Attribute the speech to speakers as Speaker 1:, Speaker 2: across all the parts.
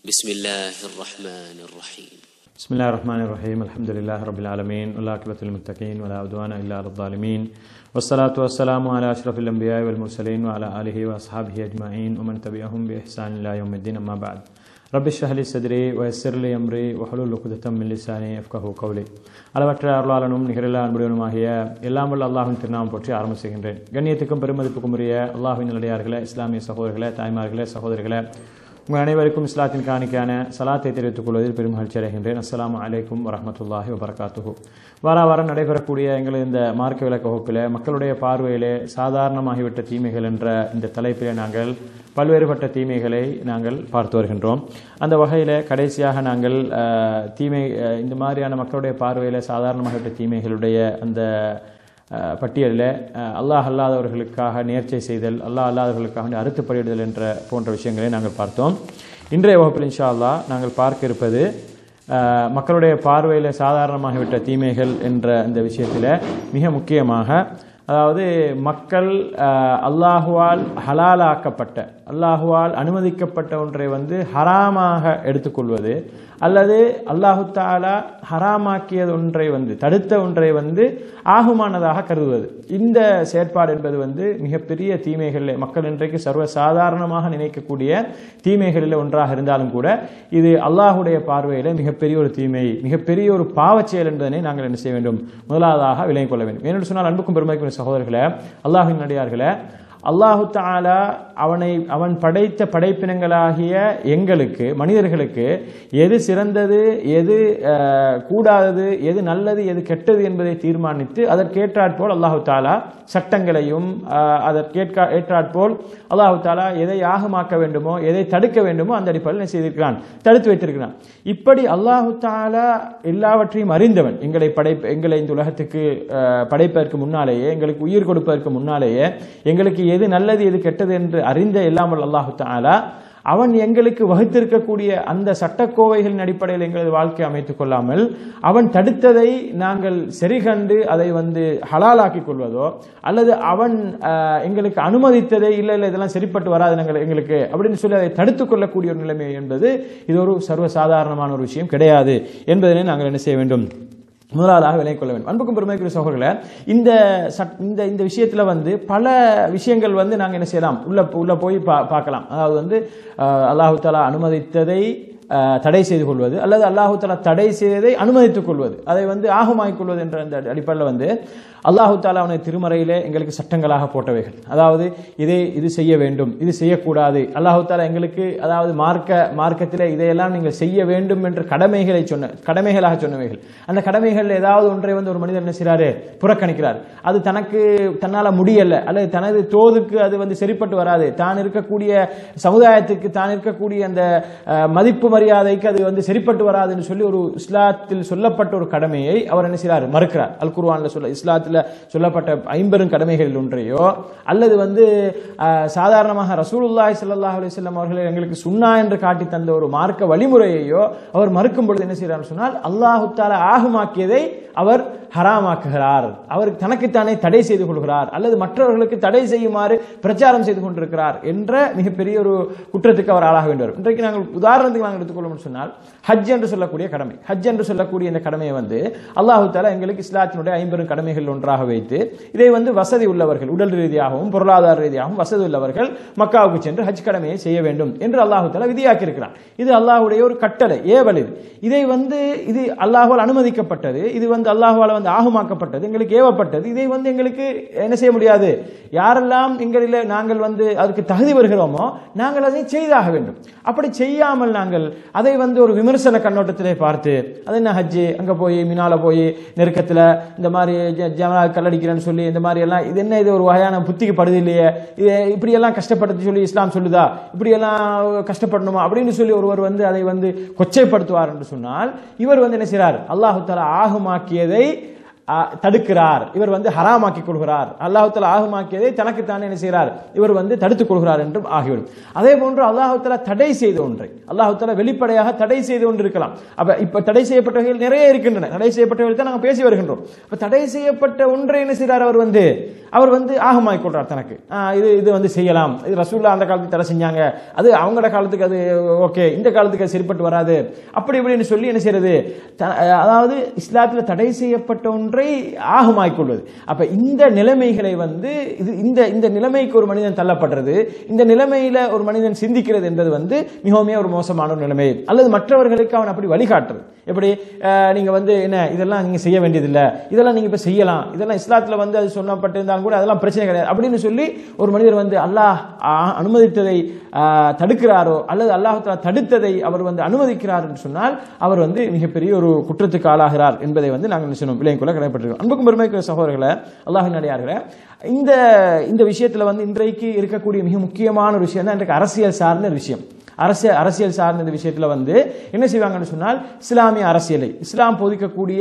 Speaker 1: بسم الله الرحمن الرحيم
Speaker 2: بسم الله الرحمن الرحيم الحمد لله رب العالمين والعاقبة للمتقين ولا عدوان إلا على الظالمين والصلاة والسلام على أشرف الأنبياء والمرسلين وعلى آله وأصحابه أجمعين ومن تبعهم بإحسان إلى يوم الدين أما بعد رب اشرح لي صدري ويسر لي أمري وحلول عقدة من لساني يفقهوا قولي அளவற்ற அருளாளனும் நிகரில்லா அன்புடையனுமாகிய எல்லாம் வல்ல அல்லாஹின் திருநாமம் போற்றி ஆரம்பம் செய்கின்றேன் கண்ணியத்துக்கும் பெருமதிப்புக்கும் உரிய அல்லாஹின் நல்லடியார்களே இஸ்லாமிய சகோதரர்களே தாய்மார்களே சகோதரர்களே உங்கள் அனைவருக்கும் இஸ்லாத்தின் காணிக்கான சலாத்தை தெரிவித்துக் கொள்வதில் பெரும் மகிழ்ச்சி அடைகின்றேன் அஸ்ஸலாமு அலைக்கும் வரஹமத்துல்லாஹி வபரகாத்துஹு வார வாரம் நடைபெறக்கூடிய எங்களது இந்த மார்க்க விளக்க வகுப்பில் மக்களுடைய பார்வையிலே சாதாரணமாகிவிட்ட தீமைகள் என்ற இந்த தலைப்பிலே நாங்கள் பல்வேறுபட்ட தீமைகளை நாங்கள் பார்த்து வருகின்றோம் அந்த வகையில் கடைசியாக நாங்கள் அஹ், தீமை அஹ், இந்த மாதிரியான மக்களுடைய பார்வையில் சாதாரணமாகிவிட்ட தீமைகளுடைய அந்த அஹ், பட்டியலில் அஹ், அல்லாஹ் அல்லாதவர்களுக்காக நேர்ச்சை செய்தல் அல்லாஹ் அல்லாதவர்களுக்காக அறுத்து பலியிடுதல் என்ற போன்ற விஷயங்களை நாங்கள் பார்த்தோம் இன்றைய வகுப்பில் இன்ஷா அல்லாஹ் நாங்கள் பார்க்க இருப்பது அஹ், மக்களுடைய பார்வையில் சாதாரணமாகிவிட்ட தீமைகள் என்ற இந்த விஷயத்தில் மிக முக்கியமாக அதாவது மக்கள் அஹ், அல்லாஹுவால் ஹலாலாக்கப்பட்ட அல்லாஹுவால் அனுமதிக்கப்பட்ட ஒன்றை வந்து ஹராமாக எடுத்துக்கொள்வது அல்லது அல்லாஹு தாலா ஹராமாக்கியது ஒன்றை வந்து தடுத்த ஒன்றை வந்து ஆகுமானதாக கருதுவது இந்த செயற்பாடு என்பது வந்து மிகப்பெரிய தீமைகளில் மக்கள் இன்றைக்கு சர்வ சாதாரணமாக நினைக்கக்கூடிய தீமைகளில் ஒன்றாக இருந்தாலும் கூட இது அல்லாஹுடைய பார்வையில் மிகப்பெரிய ஒரு தீமை மிகப்பெரிய ஒரு பாவச் செயல் என்பதனை நாங்கள் என்ன செய்ய வேண்டும் முதலாவதாக விளங்கிக் கொள்ள வேண்டும் ஏனென்று சொன்னால் அன்புக்கும் பெருமைக்கும் சகோதரர்களே அல்லாஹின் நடிகார்களே அல்லாஹு தாலா அவனை அவன் படைத்த படைப்பினங்களாகிய எங்களுக்கு மனிதர்களுக்கு எது சிறந்தது எது அஹ், கூடாதது எது நல்லது எது கெட்டது என்பதை தீர்மானித்து அதற்கேற்றாற்போல் அல்லாஹு தாலா சட்டங்களையும் அஹ், அதற்கேற்க ஏற்றாற்போல் அல்லாஹு தாலா எதை யாகமாக்க வேண்டுமோ எதை தடுக்க வேண்டுமோ அந்த அடிப்படையில் என்ன செய்திருக்கிறான் தடுத்து வைத்திருக்கிறான் இப்படி அல்லாஹு தாலா எல்லாவற்றையும் அறிந்தவன் எங்களை படைப்பு எங்களை இந்த உலகத்துக்கு அஹ், படைப்பதற்கு முன்னாலேயே எங்களுக்கு உயிர் கொடுப்பதற்கு முன்னாலேயே எங்களுக்கு எது நல்லது எது கெட்டது என்று அறிந்த இல்லாமல் அல்லாஹு தாலா அவன் எங்களுக்கு வகுத்திருக்கக்கூடிய அந்த சட்டக்கோவைகளின் அடிப்படையில் எங்களது வாழ்க்கையை அமைத்துக் கொள்ளாமல் அவன் தடுத்ததை நாங்கள் சரிகண்டு அதை வந்து ஹலாலாக்கிக் கொள்வதோ அல்லது அவன் அஹ், எங்களுக்கு அனுமதித்ததை இல்லை இல்லை இதெல்லாம் சரிப்பட்டு வராது நாங்கள் எங்களுக்கு அப்படின்னு சொல்லி அதை தடுத்துக் கொள்ளக்கூடிய ஒரு நிலைமை என்பது இது ஒரு சர்வசாதாரணமான ஒரு விஷயம் கிடையாது என்பதனை நாங்கள் என்ன செய்ய வேண்டும் முதலாவதாக விலை கொள்ள வேண்டும் அன்புக்கும் பெருமைக்குரிய சகோதரர்களே இந்த சட் இந்த இந்த விஷயத்தில் வந்து பல விஷயங்கள் வந்து நாங்கள் என்ன செய்யலாம் உள்ள உள்ள போய் பா பார்க்கலாம் அதாவது வந்து அஹ், அல்லாஹு தாலா அனுமதித்ததை அஹ், தடை செய்து கொள்வது அல்லது அல்லாஹு தாலா தடை செய்ததை அனுமதித்துக் கொள்வது அதை வந்து ஆகமாக்கிக் கொள்வது என்ற அந்த அடிப்படையில் வந்து அல்லாஹு தாலா அவனை திருமறையிலே எங்களுக்கு சட்டங்களாக போட்டவைகள் அதாவது இதை இது செய்ய வேண்டும் இது செய்யக்கூடாது அல்லாஹு தாலா எங்களுக்கு அதாவது மார்க்க மார்க்கத்தில் இதையெல்லாம் நீங்கள் செய்ய வேண்டும் என்ற கடமைகளை சொன்ன கடமைகளாக சொன்னவைகள் அந்த கடமைகள் ஏதாவது ஒன்றை வந்து ஒரு மனிதர் என்ன செய்றாரு புறக்கணிக்கிறார் அது தனக்கு தன்னால முடியல அல்லது தனது தோதுக்கு அது வந்து சரிப்பட்டு வராது தான் இருக்கக்கூடிய சமுதாயத்துக்கு தான் இருக்கக்கூடிய அந்த அஹ், மதிப்பு மரியாதைக்கு அது வந்து சரிப்பட்டு வராதுன்னு சொல்லி ஒரு இஸ்லாத்தில் சொல்லப்பட்ட ஒரு கடமையை அவர் என்ன செய்றார் மறுக்கிறார் அல் குர்ஆன்ல சொல்ல இஸ்லாத்தில் சொல்லப்பட்ட ஐம்பெரும் கடமைகளில் ஒன்றையோ அல்லது வந்து அஹ், சாதாரணமாக ரசூலுல்லாஹி ஸல்லல்லாஹு அலைஹி வஸல்லம் அவர்கள் எங்களுக்கு சுன்னா என்று காட்டி தந்த ஒரு மார்க்க வழிமுறையையோ அவர் மறுக்கும் பொழுது என்ன செய்கிறார் சொன்னால் அல்லாஹு தாலா ஆகுமாக்கியதை அவர் ஹராமாக்குகிறார் அவர் தனக்குத்தானே தடை செய்து கொள்கிறார் அல்லது மற்றவர்களுக்கு தடை செய்யுமாறு பிரச்சாரம் செய்து கொண்டிருக்கிறார் என்ற மிகப்பெரிய ஒரு குற்றத்துக்கு அவர் ஆளாக வேண்டும் இன்றைக்கு நாங்கள் உதாரணத்துக்கு நாங்கள் எடுத்துக்கொள்ளணும் சொன்னால் ஹஜ் என்று சொல்லக்கூடிய கடமை ஹஜ் என்று சொல்லக்கூடிய இந்த கடமையை வந்து அல்லாஹு தாலா எங்களுக்கு இஸ்லாத்தினுடைய ஐம்பெரும் கடமைகள் ஒன்றாக வைத்து இதை வந்து வசதி உள்ளவர்கள் உடல் ரீதியாகவும் பொருளாதார ரீதியாகவும் வசதி உள்ளவர்கள் மக்காவுக்கு சென்று ஹஜ் கடமையை செய்ய வேண்டும் என்று அல்லாஹு தாலா விதியாக்கி இருக்கிறான் இது அல்லாஹுடைய ஒரு கட்டளை ஏவல் இது இதை வந்து இது அல்லாஹால் அனுமதிக்கப்பட்டது இது வந்து அல்லாஹுவால் வந்து ஆகுமாக்கப்பட்டது எங்களுக்கு ஏவப்பட்டது இதை வந்து எங்களுக்கு என்ன செய்ய முடியாது யாரெல்லாம் எங்களில் நாங்கள் வந்து அதுக்கு தகுதி வருகிறோமோ நாங்கள் அதை செய்தாக வேண்டும் அப்படி செய்யாமல் நாங்கள் அதை வந்து ஒரு விமர்சன கண்ணோட்டத்திலே பார்த்து அது என்ன ஹஜ்ஜு அங்கே போய் மினால போய் நெருக்கத்தில் இந்த மாதிரி ஜ- ஜமனா கல்லடிக்கிறேன்னு சொல்லி இந்த மாதிரி எல்லாம் இது என்ன இது ஒரு வகையான புத்திக்கு படுது இல்லையே இது இப்படியெல்லாம் கஷ்டப்படுத்தி சொல்லி இஸ்லாம் சொல்லுதா இப்படியெல்லாம் கஷ்டப்படணுமா அப்படின்னு சொல்லி ஒருவர் வந்து அதை வந்து கொச்சைப்படுத்துவார் என்று சொன்னால் இவர் வந்து என்ன செய்றார் அல்லாஹு தாலா ஆகுமாக்கியதை ஆ, தடுக்கிறார் இவர் வந்து ஹராமாக்கிக் கொள்கிறார் அல்லாஹுத்தலா ஆகமாக்கியதை தனக்குத்தானே என்ன செய்கிறார் இவர் வந்து தடுத்துக் கொள்கிறார் என்றும் ஆகிவிடும் அதே போன்று அல்லாஹுத்தலா தடை செய்த ஒன்றை அல்லாஹுத்தலா வெளிப்படையாக தடை செய்து கொண்டு இருக்கலாம் அப்ப இப்ப தடை செய்யப்பட்டவர்கள் நிறைய இருக்கின்றன தடை செய்யப்பட்டவர்கள் தான் நாங்கள் பேசி வருகின்றோம் அப்ப தடை செய்யப்பட்ட ஒன்றை என்ன செய்கிறார் அவர் வந்து அவர் வந்து ஆகமாக்கிக் கொள்றார் தனக்கு ஆ, இது இது வந்து செய்யலாம் இது ரசூல்லா அந்த காலத்துக்கு தடை செஞ்சாங்க அது அவங்களோட காலத்துக்கு அது ஓகே இந்த காலத்துக்கு அது சரிப்பட்டு வராது அப்படி இப்படின்னு சொல்லி என்ன செய்யறது த- அதாவது இஸ்லாத்தில் தடை செய்யப்பட்ட ஒன்றை ஆகமாக்கிக் கொள்வது அப்ப இந்த நிலைமைகளை வந்து இது இந்த இந்த நிலைமைக்கு ஒரு மனிதன் தள்ளப்படுறது இந்த நிலைமையில ஒரு மனிதன் சிந்திக்கிறது என்பது வந்து மிகவும் ஒரு மோசமான ஒரு நிலைமை அல்லது மற்றவர்களுக்கு அவன் அப்படி வழிகாட்டுறது எப்படி அஹ், நீங்க வந்து என்ன இதெல்லாம் நீங்க செய்ய வேண்டியதில்லை இதெல்லாம் நீங்க இப்ப செய்யலாம் இதெல்லாம் இஸ்லாத்துல வந்து அது சொல்லப்பட்டிருந்தாலும் கூட அதெல்லாம் பிரச்சனை கிடையாது அப்படின்னு சொல்லி ஒரு மனிதர் வந்து அல்லாஹ் ஆ- அனுமதித்ததை ஆஹ், தடுக்கிறாரோ அல்லது அல்லாஹ் தஆலா தடுத்ததை அவர் வந்து அனுமதிக்கிறார் என்று சொன்னால் அவர் வந்து மிகப்பெரிய ஒரு குற்றத்துக்கு ஆளாகிறார் என்பதை வந்து நாங்கள் என்ன செய்யணும் விலைக்குள்ள கடைப்பட்டிருக்கோம் அன்புக்கும் பெருமைக்கு சகோதரர்களை அல்லாஹின் அடியார்களே இந்த இந்த விஷயத்துல வந்து இன்றைக்கு இருக்கக்கூடிய மிக முக்கியமான ஒரு விஷயம் தான் இன்றைக்கு அரசியல் சார்ந்த ஒரு விஷயம் அரசியல் அரசியல் சார்ந்த இந்த விஷயத்துல வந்து என்ன செய்வாங்கன்னு சொன்னால் இஸ்லாமிய அரசியலை இஸ்லாம் போதிக்கக்கூடிய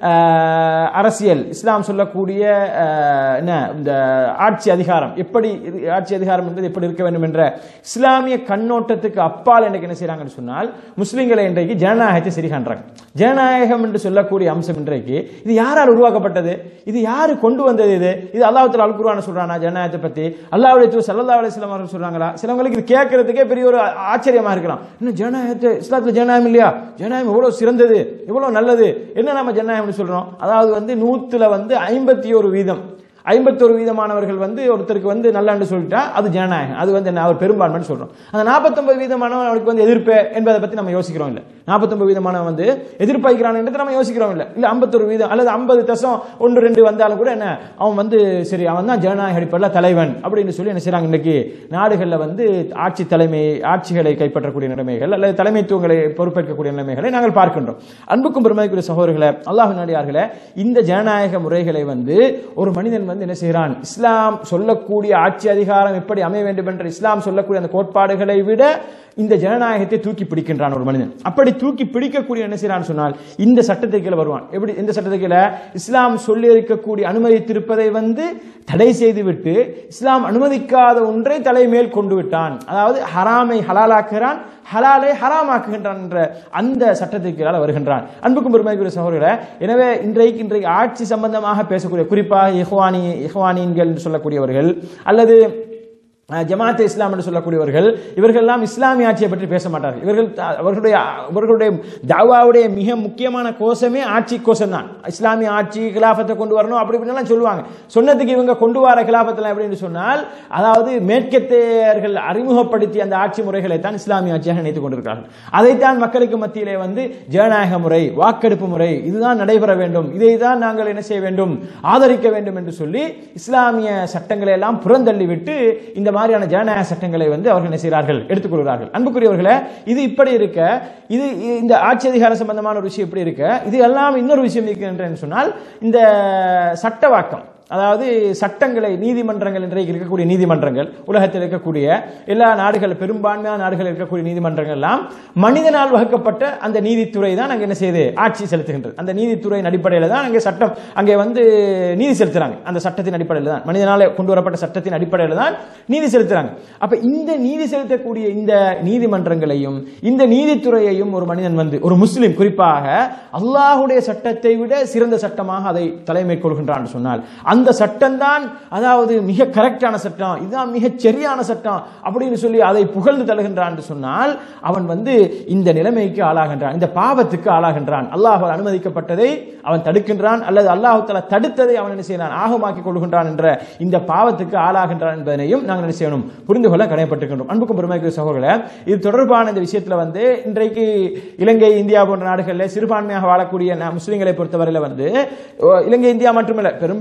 Speaker 2: ஆஹ், அரசியல் இஸ்லாம் சொல்லக்கூடிய ஆஹ், என்ன இந்த ஆட்சி அதிகாரம் எப்படி இது- ஆட்சி அதிகாரம் என்பது எப்படி இருக்க வேண்டும் என்ற இஸ்லாமிய கண்ணோட்டத்துக்கு அப்பால் இன்றைக்கு என்ன செய்றாங்கன்னு சொன்னால் முஸ்லிம்களை இன்றைக்கு ஜனநாயகத்தை சரி காண்றாங்க ஜனநாயகம் என்று சொல்லக்கூடிய அம்சம் இன்றைக்கு இது யாரால் உருவாக்கப்பட்டது இது யாரு கொண்டு வந்தது இது இது அல்லாஹ்வுத்தாலா அல் குர்ஆன சொல்றானா ஜனநாயகத்தை பத்தி அல்லாஹ்வுடைய தூதர் ஸல்லல்லாஹு அலைஹி வஸல்லம் அவர்கள் சொல்றாங்களா சிலவங்களுக்கு இது கேட்கறதுக்கே பெரிய ஒரு ஆ- ஆச்சரியமா இருக்கலாம் இன்னும் ஜனநாயகத்தை இஸ்லாத்துல ஜனநாயகம் இல்லையா ஜனநாயகம் எவ்வளவு சிறந்தது எவ்வளவு நல்லது என்ன நம்ம ஜனநாயகம்னு சொல்றோம் அதாவது வந்து நூத்துல வந்து ஐம்பத்தி ஒரு வீதம் ஐம்பத்தொரு வீதமானவர்கள் வந்து ஒருத்தருக்கு வந்து நல்லாண்டு சொல்லிட்டா அது ஜனநாயகம் அது வந்து என்ன அவர் பெரும்பான்மைன்னு சொல்றோம் அந்த நாற்பத்தொன்பது வீதமானவன் அவருக்கு வந்து எதிர்ப்பு என்பதை பத்தி நம்ம யோசிக்கிறோம் இல்ல நாற்பத்தொன்பது வீதமானவன் வந்து எதிர்ப்பாய்க்கிறான் என்றது நம்ம யோசிக்கிறோம் இல்ல இல்ல ஐம்பத்தொரு வீதம் அல்லது ஐம்பது தசம் ஒன்று ரெண்டு வந்தாலும் கூட என்ன அவன் வந்து சரி அவன் தான் ஜனநாயக அடிப்படையில் தலைவன் அப்படின்னு சொல்லி என்ன செய்றாங்க இன்னைக்கு நாடுகள்ல வந்து ஆட்சி தலைமை ஆட்சிகளை கைப்பற்றக்கூடிய நிலைமைகள் அல்லது தலைமைத்துவங்களை பொறுப்பேற்கக்கூடிய நிலைமைகளை நாங்கள் பார்க்கின்றோம் அன்புக்கும் பெருமைக்குரிய சகோதரர்களே அல்லாஹ் நாடியார்களே இந்த ஜனநாயக முறைகளை வந்து ஒரு மனிதன் வந்து என்ன செய்கிறான் இஸ்லாம் சொல்லக்கூடிய ஆட்சி அதிகாரம் எப்படி அமைய வேண்டும் என்ற இஸ்லாம் சொல்லக்கூடிய அந்த கோட்பாடுகளை விட இந்த ஜனநாயகத்தை தூக்கி பிடிக்கின்றான் ஒரு மனிதன் அப்படி தூக்கி பிடிக்கக்கூடிய என்ன செய்யறான் சொன்னால் இந்த சட்டத்தை கீழே வருவான் எப்படி இந்த சட்டத்தை கீழே இஸ்லாம் சொல்லி இருக்கக்கூடிய அனுமதித்திருப்பதை வந்து தடை செய்துவிட்டு இஸ்லாம் அனுமதிக்காத ஒன்றை தலைமேல் கொண்டு விட்டான் அதாவது ஹராமை ஹலாலாக்குகிறான் ஹலாலை ஹராமாக்குகின்றான் என்ற அந்த சட்டத்துக்கு கீழால் வருகின்றான் அன்புக்கும் பெருமைக்குரிய சகோதரர்களே எனவே இன்றைக்கு இன்றைக்கு ஆட்சி சம்பந்தமாக பேசக்கூடிய குறிப்பாக இஹ்வானி இஹ்வானின்கள் என்று சொல்லக்கூடியவர்கள் அல்லது அஹ், ஜமாத்தே இஸ்லாம் என்று சொல்லக்கூடியவர்கள் இவர்கள் எல்லாம் இஸ்லாமிய ஆட்சியை பற்றி பேச மாட்டார்கள் இவர்கள் த- அவர்களுடைய அவர்களுடைய தாவாவுடைய மிக முக்கியமான கோஷமே ஆட்சி கோஷம் தான் இஸ்லாமிய ஆட்சி கிலாபத்தை கொண்டு வரணும் அப்படி இப்படிலாம் சொல்லுவாங்க சொன்னதுக்கு இவங்க கொண்டு வர கிலாபத்தில் எப்படின்னு சொன்னால் அதாவது மேற்கத்தையர்கள் அறிமுகப்படுத்திய அந்த ஆட்சி முறைகளை தான் இஸ்லாமிய ஆட்சியாக நினைத்துக் கொண்டிருக்கிறார்கள் அதைத்தான் மக்களுக்கு மத்தியிலே வந்து ஜனநாயக முறை வாக்கெடுப்பு முறை இதுதான் நடைபெற வேண்டும் இதை தான் நாங்கள் என்ன செய்ய வேண்டும் ஆதரிக்க வேண்டும் என்று சொல்லி இஸ்லாமிய சட்டங்களை எல்லாம் புறந்தள்ளி விட்டு இந்த மாதிரியான ஜனநாயக சட்டங்களை வந்து அவர்கள் என்ன செய்கிறார்கள் எடுத்துக்கொள்கிறார்கள் அன்புக்குரியவர்களே இது இப்படி இருக்க இது இந்த ஆட்சி அதிகாரம் சம்பந்தமான ஒரு விஷயம் இப்படி இருக்க இது எல்லாம் இன்னொரு விஷயம் இருக்கின்றேன்னு சொன்னால் இந்த சட்டவாக்கம் அதாவது சட்டங்களை நீதிமன்றங்கள் இன்றைக்கு இருக்கக்கூடிய நீதிமன்றங்கள் உலகத்தில் இருக்கக்கூடிய எல்லா நாடுகள் பெரும்பான்மையான நாடுகள் இருக்கக்கூடிய நீதிமன்றங்கள் எல்லாம் மனிதனால் வகுக்கப்பட்ட அந்த நீதித்துறை தான் அங்கே என்ன செய்யுது ஆட்சி செலுத்துகின்றது அந்த நீதித்துறையின் அடிப்படையில் தான் அங்கே சட்டம் அங்கே வந்து நீதி செலுத்துறாங்க அந்த சட்டத்தின் அடிப்படையில் தான் மனிதனால கொண்டு வரப்பட்ட சட்டத்தின் அடிப்படையில் தான் நீதி செலுத்துறாங்க அப்ப இந்த நீதி செலுத்தக்கூடிய இந்த நீதிமன்றங்களையும் இந்த நீதித்துறையையும் ஒரு மனிதன் வந்து ஒரு முஸ்லிம் குறிப்பாக அல்லாஹுடைய சட்டத்தை விட சிறந்த சட்டமாக அதை தலைமை கொள்கின்றான் சொன்னால் அந்த சட்டம் தான் அதாவது மிக கரெக்டான சட்டம் இதுதான் மிக சரியான சட்டம் அப்படின்னு சொல்லி அதை புகழ்ந்து தருகின்றான் என்று சொன்னால் அவன் வந்து இந்த நிலைமைக்கு ஆளாகின்றான் இந்த பாவத்துக்கு ஆளாகின்றான் அல்லாஹ் அனுமதிக்கப்பட்டதை அவன் தடுக்கின்றான் அல்லது அல்லாஹ் தஆலா தடுத்ததை அவன் என்ன செய்யறான் ஆகமாக்கி கொள்கின்றான் என்ற இந்த பாவத்துக்கு ஆளாகின்றான் என்பதனையும் நாங்கள் என்ன செய்யணும் புரிந்து கொள்ள கடமைப்பட்டிருக்கின்றோம் அன்புக்கும் பெருமைக்கு சகோதரர்களே இது தொடர்பான இந்த விஷயத்துல வந்து இன்றைக்கு இலங்கை இந்தியா போன்ற நாடுகளில் சிறுபான்மையாக வாழக்கூடிய நா- முஸ்லிம்களை பொறுத்தவரையில வந்து ஓ, இலங்கை இந்தியா மட்டுமல்ல பெரும்பான்மையான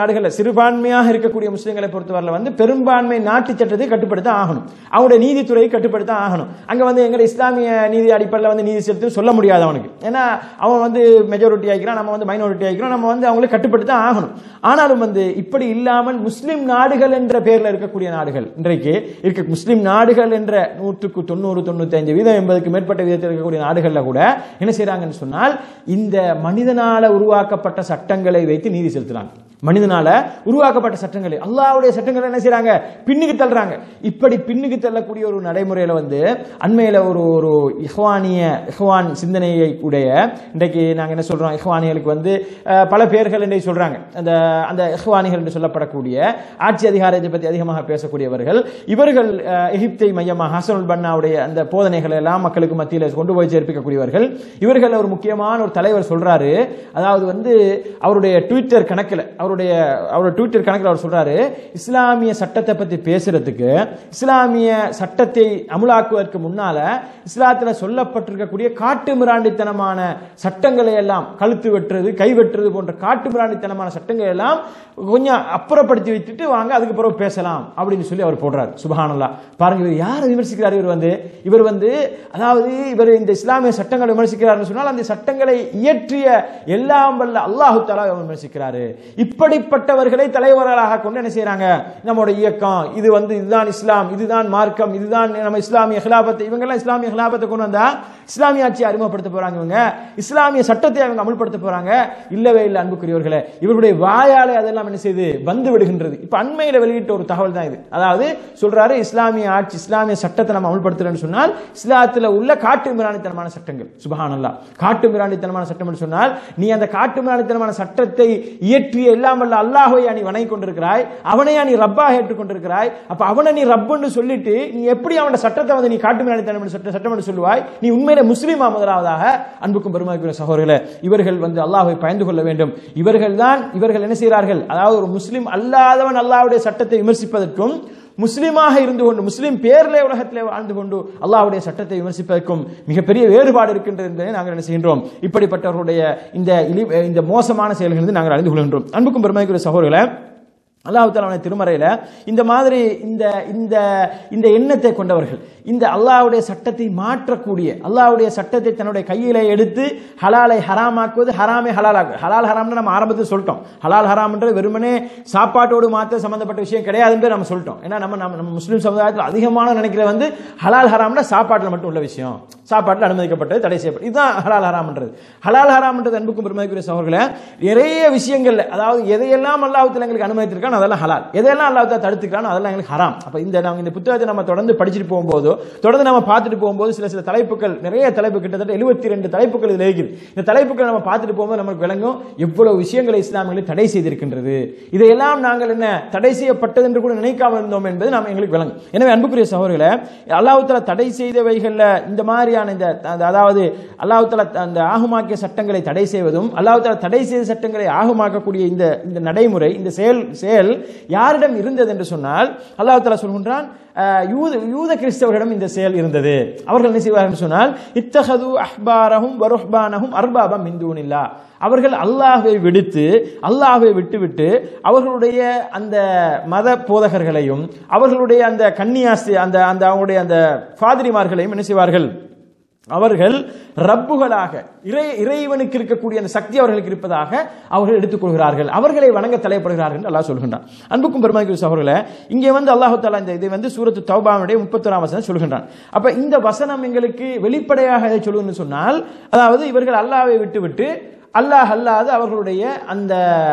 Speaker 2: நாடுகளில் சிறுபான்மையாக இருக்கக்கூடிய முஸ்லிம்களை பொறுத்தவரையில் வந்து பெரும்பான்மை நாட்டு சட்டத்தை கட்டுப்படுத்த ஆகணும் அவங்களுடைய நீதித்துறையை கட்டுப்படுத்த ஆகணும் அங்க வந்து எங்க இஸ்லாமிய நீதி அடிப்படையில் வந்து நீதி செலுத்தி சொல்ல முடியாது அவனுக்கு ஏன்னா அவன் வந்து மெஜாரிட்டி ஆகிக்கிறான் நம்ம வந்து மைனாரிட்டி ஆகிக்கிறோம் நம்ம வந்து அவங்களை கட்டுப்படுத்த ஆகணும் ஆனாலும் வந்து இப்படி இல்லாமல் முஸ்லிம் நாடுகள் என்ற பெயர்ல இருக்கக்கூடிய நாடுகள் இன்றைக்கு இருக்க முஸ்லிம் நாடுகள் என்ற நூற்றுக்கு தொண்ணூறு தொண்ணூத்தி ஐந்து வீதம் எண்பதுக்கு மேற்பட்ட வீதத்தில் இருக்கக்கூடிய நாடுகள்ல கூட என்ன செய்றாங்கன்னு சொன்னால் இந்த மனிதனால உருவாக்கப்பட்ட சட்டங்களை வைத்து நீதி செலுத்துறாங்க மனிதனால உருவாக்கப்பட்ட சட்டங்களை அல்லாஹ்வுடைய சட்டங்களை என்ன செய்றாங்க பின்னுக்கு தள்ளுறாங்க இப்படி பின்னுக்கு தள்ளக்கூடிய ஒரு நடைமுறையில வந்து அண்மையில ஒரு ஒரு இஹ்வானிய இஹ்வான் சிந்தனையை உடைய இன்றைக்கு நாங்க என்ன சொல்றோம் இஹ்வானிகளுக்கு வந்து அஹ், பல பேர்கள் இன்றைக்கு சொல்றாங்க அந்த அந்த இஹ்வானிகள் என்று சொல்லப்படக்கூடிய ஆட்சி அதிகாரத்தை பற்றி அதிகமாக பேசக்கூடியவர்கள் இவர்கள் அஹ், எகிப்தை மையமாக ஹசனுல் பன்னாவுடைய அந்த போதனைகளை எல்லாம் மக்களுக்கு மத்தியில் கொண்டு போய் சேர்ப்பிக்கக்கூடியவர்கள் இவர்கள் ஒரு முக்கியமான ஒரு தலைவர் சொல்றாரு அதாவது வந்து அவருடைய ட்விட்டர் கணக்கில் அவருடைய அவருடைய ட்விட்டர் கணக்கில் அவர் சொல்றாரு இஸ்லாமிய சட்டத்தை பத்தி பேசுறதுக்கு இஸ்லாமிய சட்டத்தை அமுலாக்குவதற்கு முன்னால இஸ்லாத்துல சொல்லப்பட்டிருக்கக்கூடிய காட்டு மிராண்டித்தனமான சட்டங்களை எல்லாம் கழுத்து வெட்டுறது கை வெட்டுறது போன்ற காட்டு மிராண்டித்தனமான சட்டங்களை எல்லாம் கொஞ்சம் அப்புறப்படுத்தி வைத்துட்டு வாங்க அதுக்கு பிறகு பேசலாம் அப்படின்னு சொல்லி அவர் போடுறார் சுபஹானல்லா பாருங்க இவர் யாரை விமர்சிக்கிறார் இவர் வந்து இவர் வந்து அதாவது இவர் இந்த இஸ்லாமிய சட்டங்களை விமர்சிக்கிறார்னு சொன்னால் அந்த சட்டங்களை இயற்றிய எல்லாம் வல்ல அல்லாஹு தாலா இவர் விமர்சிக்கிறாரு இப்படிப்பட்டவர்களை தலைவர்களாக கொண்டு என்ன செய்றாங்க நம்மளோட இயக்கம் இது வந்து இதுதான் இஸ்லாம் இதுதான் மார்க்கம் இதுதான் நம்ம இஸ்லாமிய ஹிலாபத்தை இவங்க எல்லாம் இஸ்லாமிய ஹிலாபத்தை கொண்டு வந்தா இஸ்லாமிய ஆட்சியை அறிமுகப்படுத்த போறாங்க இவங்க இஸ்லாமிய சட்டத்தை அவங்க அமல்படுத்த போறாங்க இல்லவே இல்லை அன்புக்குரியவர்களே இவருடைய வாயாலே அதெல்லாம் என்ன செய்து வந்து விடுகின்றது இப்ப அண்மையில வெளியிட்ட ஒரு தகவல் தான் இது அதாவது சொல்றாரு இஸ்லாமிய ஆட்சி இஸ்லாமிய சட்டத்தை நம்ம அமல்படுத்துறேன்னு சொன்னால் இஸ்லாத்துல உள்ள காட்டு மிராணித்தனமான சட்டங்கள் சுபஹானல்லா காட்டு மிராணித்தனமான சட்டம் என்று சொன்னால் நீ அந்த காட்டு மிராணித்தனமான சட்டத்தை இயற்றிய எல்லாம் வல்ல அல்லாஹ்வை நீ வணங்கி கொண்டிருக்கிறாய் அவனையா நீ ரப்பாக ஏற்றுக்கொண்டிருக்கிறாய் அப்ப அவனை நீ ரப்புன்னு சொல்லிட்டு நீ எப்படி அவனோட சட்டத்தை வந்து நீ காட்டு மிராணித்தனம் என்று சட்ட சட்டம் என்று சொல்லுவாய் நீ உண்மையில முஸ்லீமா முதலாவதாக அன்புக்கும் பெருமாக்குரிய சகோதரர்களே இவர்கள் வந்து அல்லாஹ்வை பயந்து கொள்ள வேண்டும் இவர்கள் தான் இவர்கள் என்ன செய்கிறார்கள் அதாவது ஒரு முஸ்லிம் அல்லாதவன் அல்லாஹ்வுடைய சட்டத்தை விமர்சிப்பதற்கும் முஸ்லிமாக இருந்து கொண்டு முஸ்லிம் பேர்ல உலகத்திலே வாழ்ந்து கொண்டு அல்லாஹ்வுடைய சட்டத்தை விமர்சிப்பதற்கும் மிகப்பெரிய வேறுபாடு இருக்கின்றது என்பதை நாங்கள் என்ன செய்கின்றோம் இப்படிப்பட்டவர்களுடைய இந்த இழி- இந்த மோசமான செயல்களிலிருந்து நாங்கள் அறிந்து கொள்கின்றோம் அன்புக்கும் பெருமைக்குரிய சகோதரர்களே அல்லாஹ் தாலாவுடைய திருமறையில இந்த மாதிரி இந்த இந்த இந்த எண்ணத்தை கொண்டவர்கள் இந்த அல்லாஹ்வுடைய சட்டத்தை மாற்றக்கூடிய அல்லாஹ்வுடைய சட்டத்தை தன்னுடைய கையில எடுத்து ஹலாலை ஹராமாக்குவது ஹராமை ஹலாலாக்கு ஹலால் ஹராம்னு நம்ம ஆரம்பத்தில் சொல்லிட்டோம் ஹலால் ஹராம்ன்றது வெறுமனே சாப்பாட்டோடு மாத்திர சம்பந்தப்பட்ட விஷயம் கிடையாதுன்னு நம்ம சொல்லிட்டோம் ஏன்னா நம்ம நம்ம நம்ம முஸ்லீம் சமுதாயத்தில் அதிகமான நினைக்கிற வந்து ஹலால் ஹராம்னா சாப்பாட்டில் மட்டும் உள்ள விஷயம் சாப்பாட்டில் அனுமதிக்கப்பட்டது தடை செய்யப்பட்டது இதுதான் ஹலால் ஹராம்ன்றது ஹலால் ஹராம்ன்றது அன்புக்கும் பெருமைக்குரிய சகோதரர்களே நிறைய விஷயங்கள்ல அதாவது எதையெல்லாம் அல்லாஹ்வுத்தாலா எங்களுக்கு அனுமதித்திருக்கான் அதெல்லாம் ஹலால் எதையெல்லாம் அல்லாஹ் தடுத்துக்கிறான் அதெல்லாம் எங்களுக்கு ஹராம் அப்ப இந்த நாங்க இந்த புத்தகத்தை நம்ம தொடர்ந்து படிச்சுட்டு போகும்போதோ தொடர்ந்து நம்ம பார்த்துட்டு போகும்போது சில சில தலைப்புகள் நிறைய தலைப்பு கிட்டத்தட்ட எழுபத்தி ரெண்டு தலைப்புகள் இதில் இருக்குது இந்த தலைப்புகளை நம்ம பார்த்துட்டு போகும்போது நமக்கு விளங்கும் எவ்வளவு விஷயங்களை இஸ்லாமியர்கள் தடை செய்திருக்கின்றது இதையெல்லாம் நாங்கள் என்ன தடை செய்யப்பட்டது என்று கூட நினைக்காமல் இருந்தோம் என்பது நாம் எங்களுக்கு விளங்கும் எனவே அன்புக்குரிய சகோதரர்களே அல்லாஹ்வுத்தாலா தடை செய்தவைகள்ல இந்த மாதிரியான இந்த அந்த- அதாவது அல்லாஹ்வுத்தாலா அந்த ஆகுமாக்கிய சட்டங்களை தடை செய்வதும் அல்லாஹ்வுத்தாலா தடை செய்த சட்டங்களை ஆகுமாக்கக்கூடிய இந்த இந்த நடைமுறை இந்த செயல் செயல் யாரிடம் இருந்தது என்று சொன்னால் அல்லாஹ்வுத்தாலா சொல்கின்றான் அஹ், யூத யூத கிறிஸ்தவர்களிடம் இந்த செயல் இருந்தது அவர்கள் என்ன செய்வார்கள் என்று சொன்னால் இத்தஹது அஹ்பாரஹும் வருஹ்பானஹும் அர்பாபம் மிந்தூனில்லா அவர்கள் அல்லாஹ்வை விடுத்து அல்லாஹ்வை விட்டுவிட்டு அவர்களுடைய அந்த மத போதகர்களையும் அவர்களுடைய அந்த கன்னியாஸ்தி அந்த அந்த அவங்களுடைய அந்த பாதிரிமார்களையும் என்ன செய்வார்கள் அவர்கள் ரப்புகளாக இறை இறைவனுக்கு இருக்கக்கூடிய அந்த சக்தி அவர்களுக்கு இருப்பதாக அவர்கள் எடுத்துக்கொள்கிறார்கள் அவர்களை வணங்க தலைப்படுகிறார்கள் என்று அல்லாஹ் சொல்கின்றான் அன்புக்கும் பெருமாக்கு அவர்களே இங்கே வந்து அல்லாஹு தாலா இந்த இதை வந்து சூரத்து தௌபாவுடைய முப்பத்தொராம் வசனம் சொல்கின்றான் அப்ப இந்த வசனம் எங்களுக்கு வெளிப்படையாக எதை சொல்லுன்னு சொன்னால் அதாவது இவர்கள் அல்லாஹ்வை விட்டுவிட்டு அல்லாஹ் அல்லாது அவர்களுடைய அந்த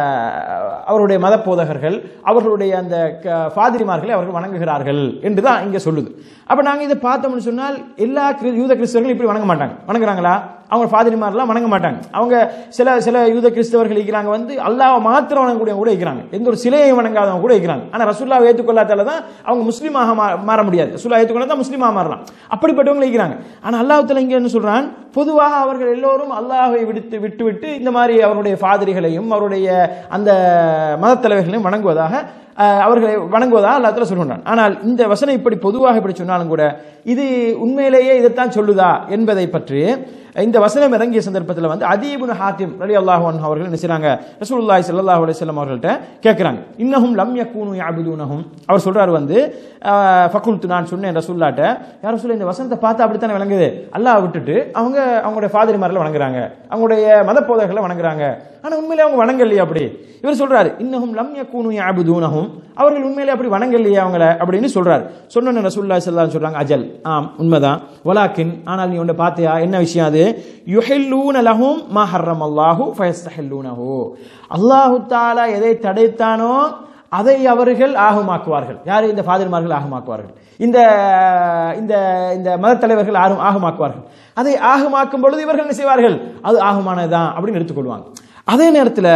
Speaker 2: அவருடைய மத போதகர்கள் அவர்களுடைய அந்த க- பாதிரிமார்களை அவர்கள் வணங்குகிறார்கள் என்றுதான் இங்க சொல்லுது அப்ப நாங்க இதை பார்த்தோம்னு சொன்னால் எல்லா கிரி- யூத கிறிஸ்தவர்களும் இப்படி வணங்க மாட்டாங்க வணங்குறாங்களா அவங்க பாதிரிமாரெல்லாம் வணங்க மாட்டாங்க அவங்க சில சில யூத கிறிஸ்தவர்கள் இருக்கிறாங்க வந்து அல்லாஹ்வை மாத்திரம் வணங்கக்கூடியவங்க கூட இருக்கிறாங்க எந்த ஒரு சிலையை வணங்காதவங்க கூட இருக்கிறாங்க ஆனா ரசூல்லாவை ஏற்றுக்கொள்ளாதால தான் அவங்க முஸ்லீமாக மா- மாற முடியாது ரசூல்லா ஏற்றுக்கொள்ளா தான் முஸ்லீமாக மாறலாம் அப்படிப்பட்டவங்க இருக்கிறாங்க ஆனா அல்லாஹ் இங்க என்ன சொல்றான் பொதுவாக அவர்கள் எல்லோரும் அல்லாஹ்வை விடுத்து விட்டு விட்டு இந்த மாதிரி அவருடைய பாதிரிகளையும் அவருடைய அந்த மதத் தலைவர்களையும் வணங்குவதாக
Speaker 3: அஹ், அவர்களை வணங்குவதா அல்லாஹ் சொல்கின்றான் ஆனால் இந்த வசனம் இப்படி பொதுவாக இப்படி சொன்னாலும் கூட இது உண்மையிலேயே இதைத்தான் சொல்லுதா என்பதை பற்றி இந்த வசனம் இறங்கிய சந்தர்ப்பத்தில் வந்து அதீபுன் ஹாத்திம் ரலி அல்லாஹு அன்ஹு அவர்கள் என்ன செய்றாங்க ரசூலுல்லாஹி ஸல்லல்லாஹு அலைஹி வஸல்லம் அவர்கள்ட்ட கேட்குறாங்க இன்னஹும் லம் யகூனு யஅபுதுனஹும் அவர் சொல்றாரு வந்து ஃபகுல்து நான் சொன்னேன் ரசூல்லாட்ட யார் சொல்ல இந்த வசனத்தை பார்த்தா அப்படித்தானே விளங்குது அல்லாஹ் விட்டுட்டு அவங்க அவங்களுடைய ஃபாதரிமாரில் வணங்குறாங்க அவங்களுடைய மத போதர்களை வணங்குறாங்க ஆனா உண்மையிலே அவங்க வணங்கலையே அப்படி இவர் சொல்றாரு இன்னஹும் லம் யகூனு யஅபுதுனஹும் அவர்கள் உண்மையிலே அப்படி வணங்கலையே அவங்கள அப்படின்னு சொல்றாரு சொன்ன ரசூலுல்லாஹி ஸல்லல்லாஹு அலைஹி சொல்றாங்க அஜல் ஆம் உண்மைதான் வலாக்கின் ஆனால் நீ ஒன்று பார்த்தியா என்ன விஷயம் அது யுஹில்லூன லஹும் மா ஹர்ரமல்லாஹு ஃபயஸ்தஹில்லூனஹு அல்லாஹு தஆலா எதை தடைத்தானோ அதை அவர்கள் ஆகமாக்குவார்கள் யார் இந்த ஃபாதர்மார்கள் ஆகமாக்குவார்கள் இந்த இந்த இந்த மத தலைவர்கள் ஆகும் ஆகமாக்குவார்கள் அதை ஆகமாக்கும் பொழுது இவர்கள் என்ன செய்வார்கள் அது ஆகுமானதுதான் அப்படின்னு எடுத்துக்கொள்வாங்க அதே நேரத்தில்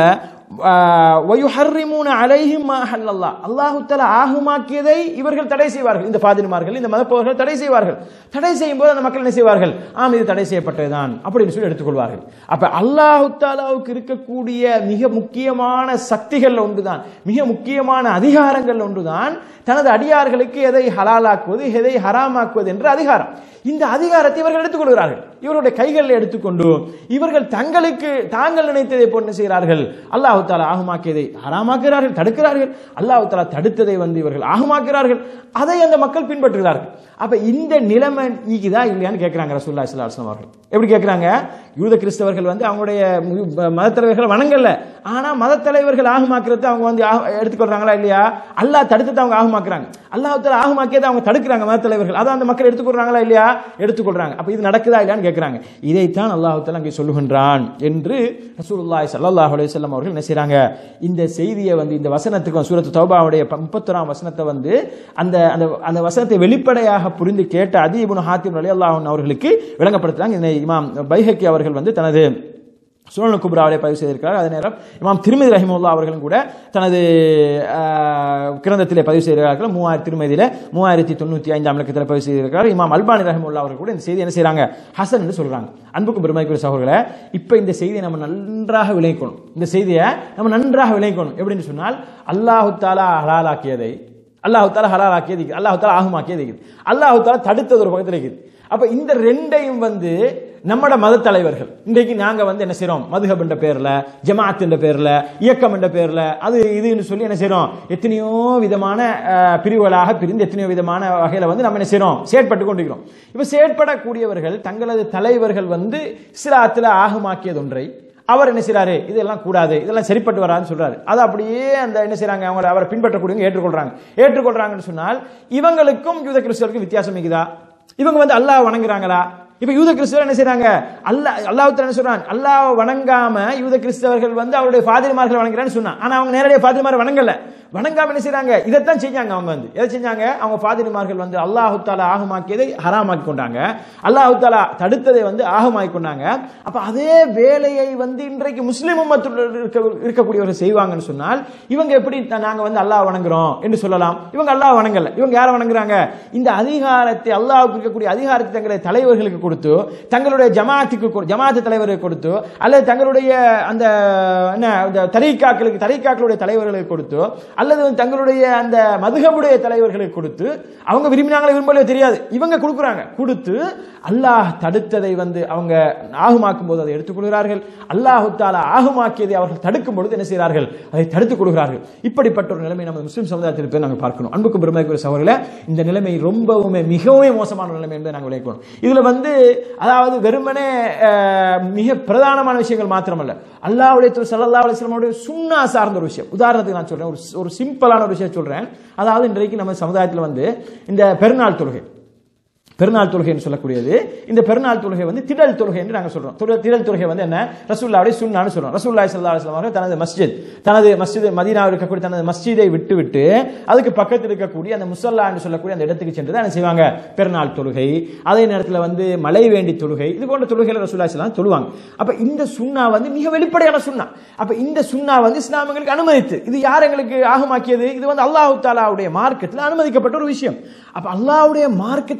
Speaker 3: வயுஹர்ரிமூன அலைஹிம் மா ஹல்லல்லாஹ் அல்லாஹு தஆலா ஆகுமாக்கியதை இவர்கள் தடை செய்வார்கள் இந்த ஃபாதிரிமார்கள் இந்த மதப்போர்கள் தடை செய்வார்கள் தடை செய்யும் போது அந்த மக்கள் என்ன செய்வார்கள் ஆம் இது தடை செய்யப்பட்டதுதான் அப்படின்னு சொல்லி எடுத்துக்கொள்வார்கள் அப்ப அல்லாஹு தாலாவுக்கு இருக்கக்கூடிய மிக முக்கியமான சக்திகள் ஒன்றுதான் மிக முக்கியமான அதிகாரங்கள் ஒன்றுதான் தனது அடியார்களுக்கு எதை ஹலாலாக்குவது எதை ஹராமாக்குவது என்ற அதிகாரம் இந்த அதிகாரத்தை இவர்கள் எடுத்துக்கொள்கிறார்கள் இவருடைய கைகளில் எடுத்துக்கொண்டு இவர்கள் தங்களுக்கு தாங்கள் நினைத்ததை போல் என்ன செய்கிறார்கள் அல்லாஹு தாலா ஆகுமாக்கியதை ஹராமாக்குகிறார்கள் தடுக்கிறார்கள் அல்லாஹு தாலா தடுத்ததை வந்து இவர்கள் ஆகுமாக்குகிறார்கள் அதை அந்த மக்கள் பின்பற்றுகிறார்கள் அப்ப இந்த நிலைமை ஈக்குதா இல்லையான்னு கேட்கிறாங்க ரசூல்லா இஸ்லாம் அவர்கள் எப்படி கேட்கிறாங்க யூத கிறிஸ்தவர்கள் வந்து அவங்களுடைய மத தலைவர்கள் வணங்கல ஆனா மத தலைவர்கள் ஆகுமாக்குறது அவங்க வந்து ஆகு- எடுத்துக்கொள்றாங்களா இல்லையா அல்லாஹ் தடுத்ததை அவங்க ஆகுமாக்குறாங்க அல்லாஹ் ஆகுமாக்கியதை அவங்க தடுக்கிறாங்க மத தலைவர்கள் அதை அந்த மக்கள் எடுத்துக்கொள்றாங்களா இல்லையா எடுத்துக்கொள்றாங்க அப்ப இது நடக்குதா இல்லையான்னு கேட்கிறாங்க இதைத்தான் அல்லாஹ் தஆலா அங்கே சொல்லுகின்றான் என்று ரசூலுல்லாஹி ஸல்லல்லாஹு அலைஹி வஸல்லம் அவர்கள் என்ன செய்றாங்க இந்த செய்தியை வந்து இந்த வசனத்துக்கு சூரத்து தௌபாவுடைய முப்பத்தொராம் வசனத்தை வந்து அந்த அந்த அந்த வசனத்தை வெளிப்படையாக புரிந்து கேட்ட அதி இப்னு ஹாத்திம் ரலியல்லாஹு அன்ஹு அவர்களுக்கு விளங்கப்படுத்துறாங்க இந்த இமாம் பைஹக்கி அவர்கள் வந்து தனது சுனல் குப்ராவிலே பதிவு செய்திருக்கிறார் அதே நேரம் இமாம் திருமதி ரஹிமுல்லா அவர்களும் கூட தனது ஆஹ், கிரந்தத்திலே பதிவு செய்திருக்கிறார்கள் மூவாயிரத்தி திருமதியில மூவாயிரத்தி தொண்ணூத்தி ஐந்தாம் இலக்கத்தில் பதிவு செய்திருக்கிறார் இமாம் அல்பானி ரஹிமுல்லா அவர்கள் கூட இந்த செய்தி என்ன செய்றாங்க ஹசன் என்று சொல்றாங்க அன்புக்கும் பெருமைக்குரிய சகோதரர்களே இப்போ இந்த செய்தியை நம்ம நன்றாக விளைவிக்கணும் இந்த செய்தியை நம்ம நன்றாக விளைவிக்கணும் எப்படின்னு சொன்னால் அல்லாஹு தாலா ஹலாலாக்கியதை அல்லாஹு தாலா ஹலாலாக்கியது இருக்குது அல்லாஹு தாலா ஆகுமாக்கியது இருக்குது அல்லாஹு தாலா தடுத்தது ஒரு பக்கத்தில் இருக்குது அப்ப இந்த ரெண்டையும் வந்து நம்மட மத தலைவர்கள் இன்றைக்கு நாங்க வந்து என்ன செய்றோம் மதுஹப் என்ற பேர்ல ஜமாத் என்ற பேர்ல இயக்கம் என்ற பேர்ல அது இதுன்னு சொல்லி என்ன செய்றோம் எத்தனையோ விதமான அஹ், பிரிவுகளாக பிரிந்து எத்தனையோ விதமான வகையில வந்து நம்ம என்ன செய்றோம் செயற்பட்டு கொண்டிருக்கிறோம் இப்ப செயற்படக்கூடியவர்கள் தங்களது தலைவர்கள் வந்து இஸ்லாத்துல ஆகமாக்கியது ஒன்றை அவர் என்ன செய்றாரு இதெல்லாம் கூடாது இதெல்லாம் சரிப்பட்டு வராதுன்னு சொல்றாரு அது அப்படியே அந்த என்ன செய்றாங்க அவங்க அவரை பின்பற்றக்கூடியவங்க ஏற்றுக்கொள்றாங்க ஏற்றுக்கொள்றாங்கன்னு சொன்னால் இவங்களுக்கும் யூத கிறிஸ்தவருக்கும் வித்தியாசம் இருக்குதா இவங்க வந்து அல்லாஹ் வணங்குறாங்களா இப்ப யூத கிறிஸ்தவர் என்ன செய்றாங்க அல்லாஹ் அல்லாஹ் என்ன சொல்றான் அல்லாஹ் வணங்காம யூத கிறிஸ்தவர்கள் வந்து அவருடைய ஃபாதிரிமார்கள் வணங்குறான்னு சொன்னான் ஆனா அவங்க நேரடியாக ஃபாதிரிமார் வணங்கல வணங்காம என்ன செய்றாங்க இதைத்தான் செஞ்சாங்க அவங்க வந்து எதை செஞ்சாங்க அவங்க ஃபாதிரிமார்கள் வந்து அல்லாஹு தாலா ஆகமாக்கியதை ஹராமாக்கி கொண்டாங்க அல்லாஹு தாலா தடுத்ததை வந்து ஆகமாக்கி கொண்டாங்க அப்ப அதே வேலையை வந்து இன்றைக்கு முஸ்லிம் உம்மத்தில் இருக்க இருக்கக்கூடியவர்கள் செய்வாங்கன்னு சொன்னால் இவங்க எப்படி த- நாங்க வந்து அல்லாஹ் வணங்குறோம் என்று சொல்லலாம் இவங்க அல்லாஹ் வணங்கல இவங்க யாரை வணங்குறாங்க இந்த அதிகாரத்தை அல்லாஹ்வுக்கு இருக்கக்கூடிய அதிகாரத்தை தங்களை தலைவர்களுக்கு கொடுத்து தங்களுடைய ஜமாத்துக்கு கொடு- ஜமாத்து தலைவருக்கு கொடுத்து அல்லது தங்களுடைய அந்த என்ன இந்த தரீக்காக்களுக்கு தரீக்காக்களுடைய தலைவர்களுக்கு கொடுத்து அல்லது வந்து தங்களுடைய அந்த மதுகபுடைய தலைவர்களுக்கு கொடுத்து அவங்க விரும்பினாங்களே விரும்பலையோ தெரியாது இவங்க கொடுக்குறாங்க கொடுத்து அல்லாஹ் தடுத்ததை வந்து அவங்க ஆகுமாக்கும் போது அதை எடுத்துக்கொள்கிறார்கள் அல்லாஹு தாலா ஆகுமாக்கியதை அவர்கள் தடுக்கும் பொழுது என்ன செய்கிறார்கள் அதை தடுத்துக் கொள்கிறார்கள் இப்படிப்பட்ட ஒரு நிலைமை நமது முஸ்லிம் சமுதாயத்தில் போய் நாங்கள் பார்க்கணும் அன்புக்கும் பெருமைக்குரிய சகோதரர்களே இந்த நிலைமை ரொம்பவுமே மிகவும் மோசமான நிலைமை என்பதை நாங்கள் விளைவிக்கணும் இதுல வந்து அதாவது வெறுமனே அஹ், மிக பிரதானமான விஷயங்கள் மாத்திரமல்ல அல்லாஹ்வுடைய தூதர் ஸல்லல்லாஹு அலைஹி வஸல்லமுடைய சுன்னா சார்ந்த ஒரு விஷயம் உதாரணத்துக்கு நான் சொல்றேன் ஒரு ஒரு சிம்பிளான ஒரு விஷயம் சொல்றேன் அதாவது இன்றைக்கு நம்ம சமுதாயத்தில் வந்து இந்த பெருநாள் தொழுகை பெருநாள் தொழுகைன்னு சொல்லக்கூடியது இந்த பெருநாள் தொழுகை வந்து திடல் தொழுகை என்று நாங்கள் சொல்றோம் திடல் திடல் தொழுகை வந்து என்ன ரசூல்லாவுடைய சுன்னான்னு சொல்றோம் ரசூல்லாய் சல்லா அலுவலாம் அவர்கள் தனது மஸ்ஜித் தனது மஸ்ஜித் மதீனாவில் இருக்கக்கூடிய தனது மஸ்ஜிதை விட்டு விட்டு அதுக்கு பக்கத்தில் இருக்கக்கூடிய அந்த முசல்லா என்று சொல்லக்கூடிய அந்த இடத்துக்கு சென்று தான் என்ன செய்வாங்க பெருநாள் தொழுகை அதே நேரத்தில் வந்து மழை வேண்டி தொழுகை இது போன்ற தொழுகைகளை ரசூல்லா இஸ்லாம் தொழுவாங்க அப்ப இந்த சுன்னா வந்து மிக வெளிப்படையான சுன்னா அப்ப இந்த சுன்னா வந்து இஸ்லாமியங்களுக்கு அனுமதித்து இது யார் எங்களுக்கு ஆகமாக்கியது இது வந்து அல்லாஹு தாலாவுடைய மார்க்கத்தில் அனுமதிக்கப்பட்ட ஒரு விஷயம் அப்ப அல்லாஹ்வுடைய மார்க்கத்தில் அனுமதிக்கப்பட்ட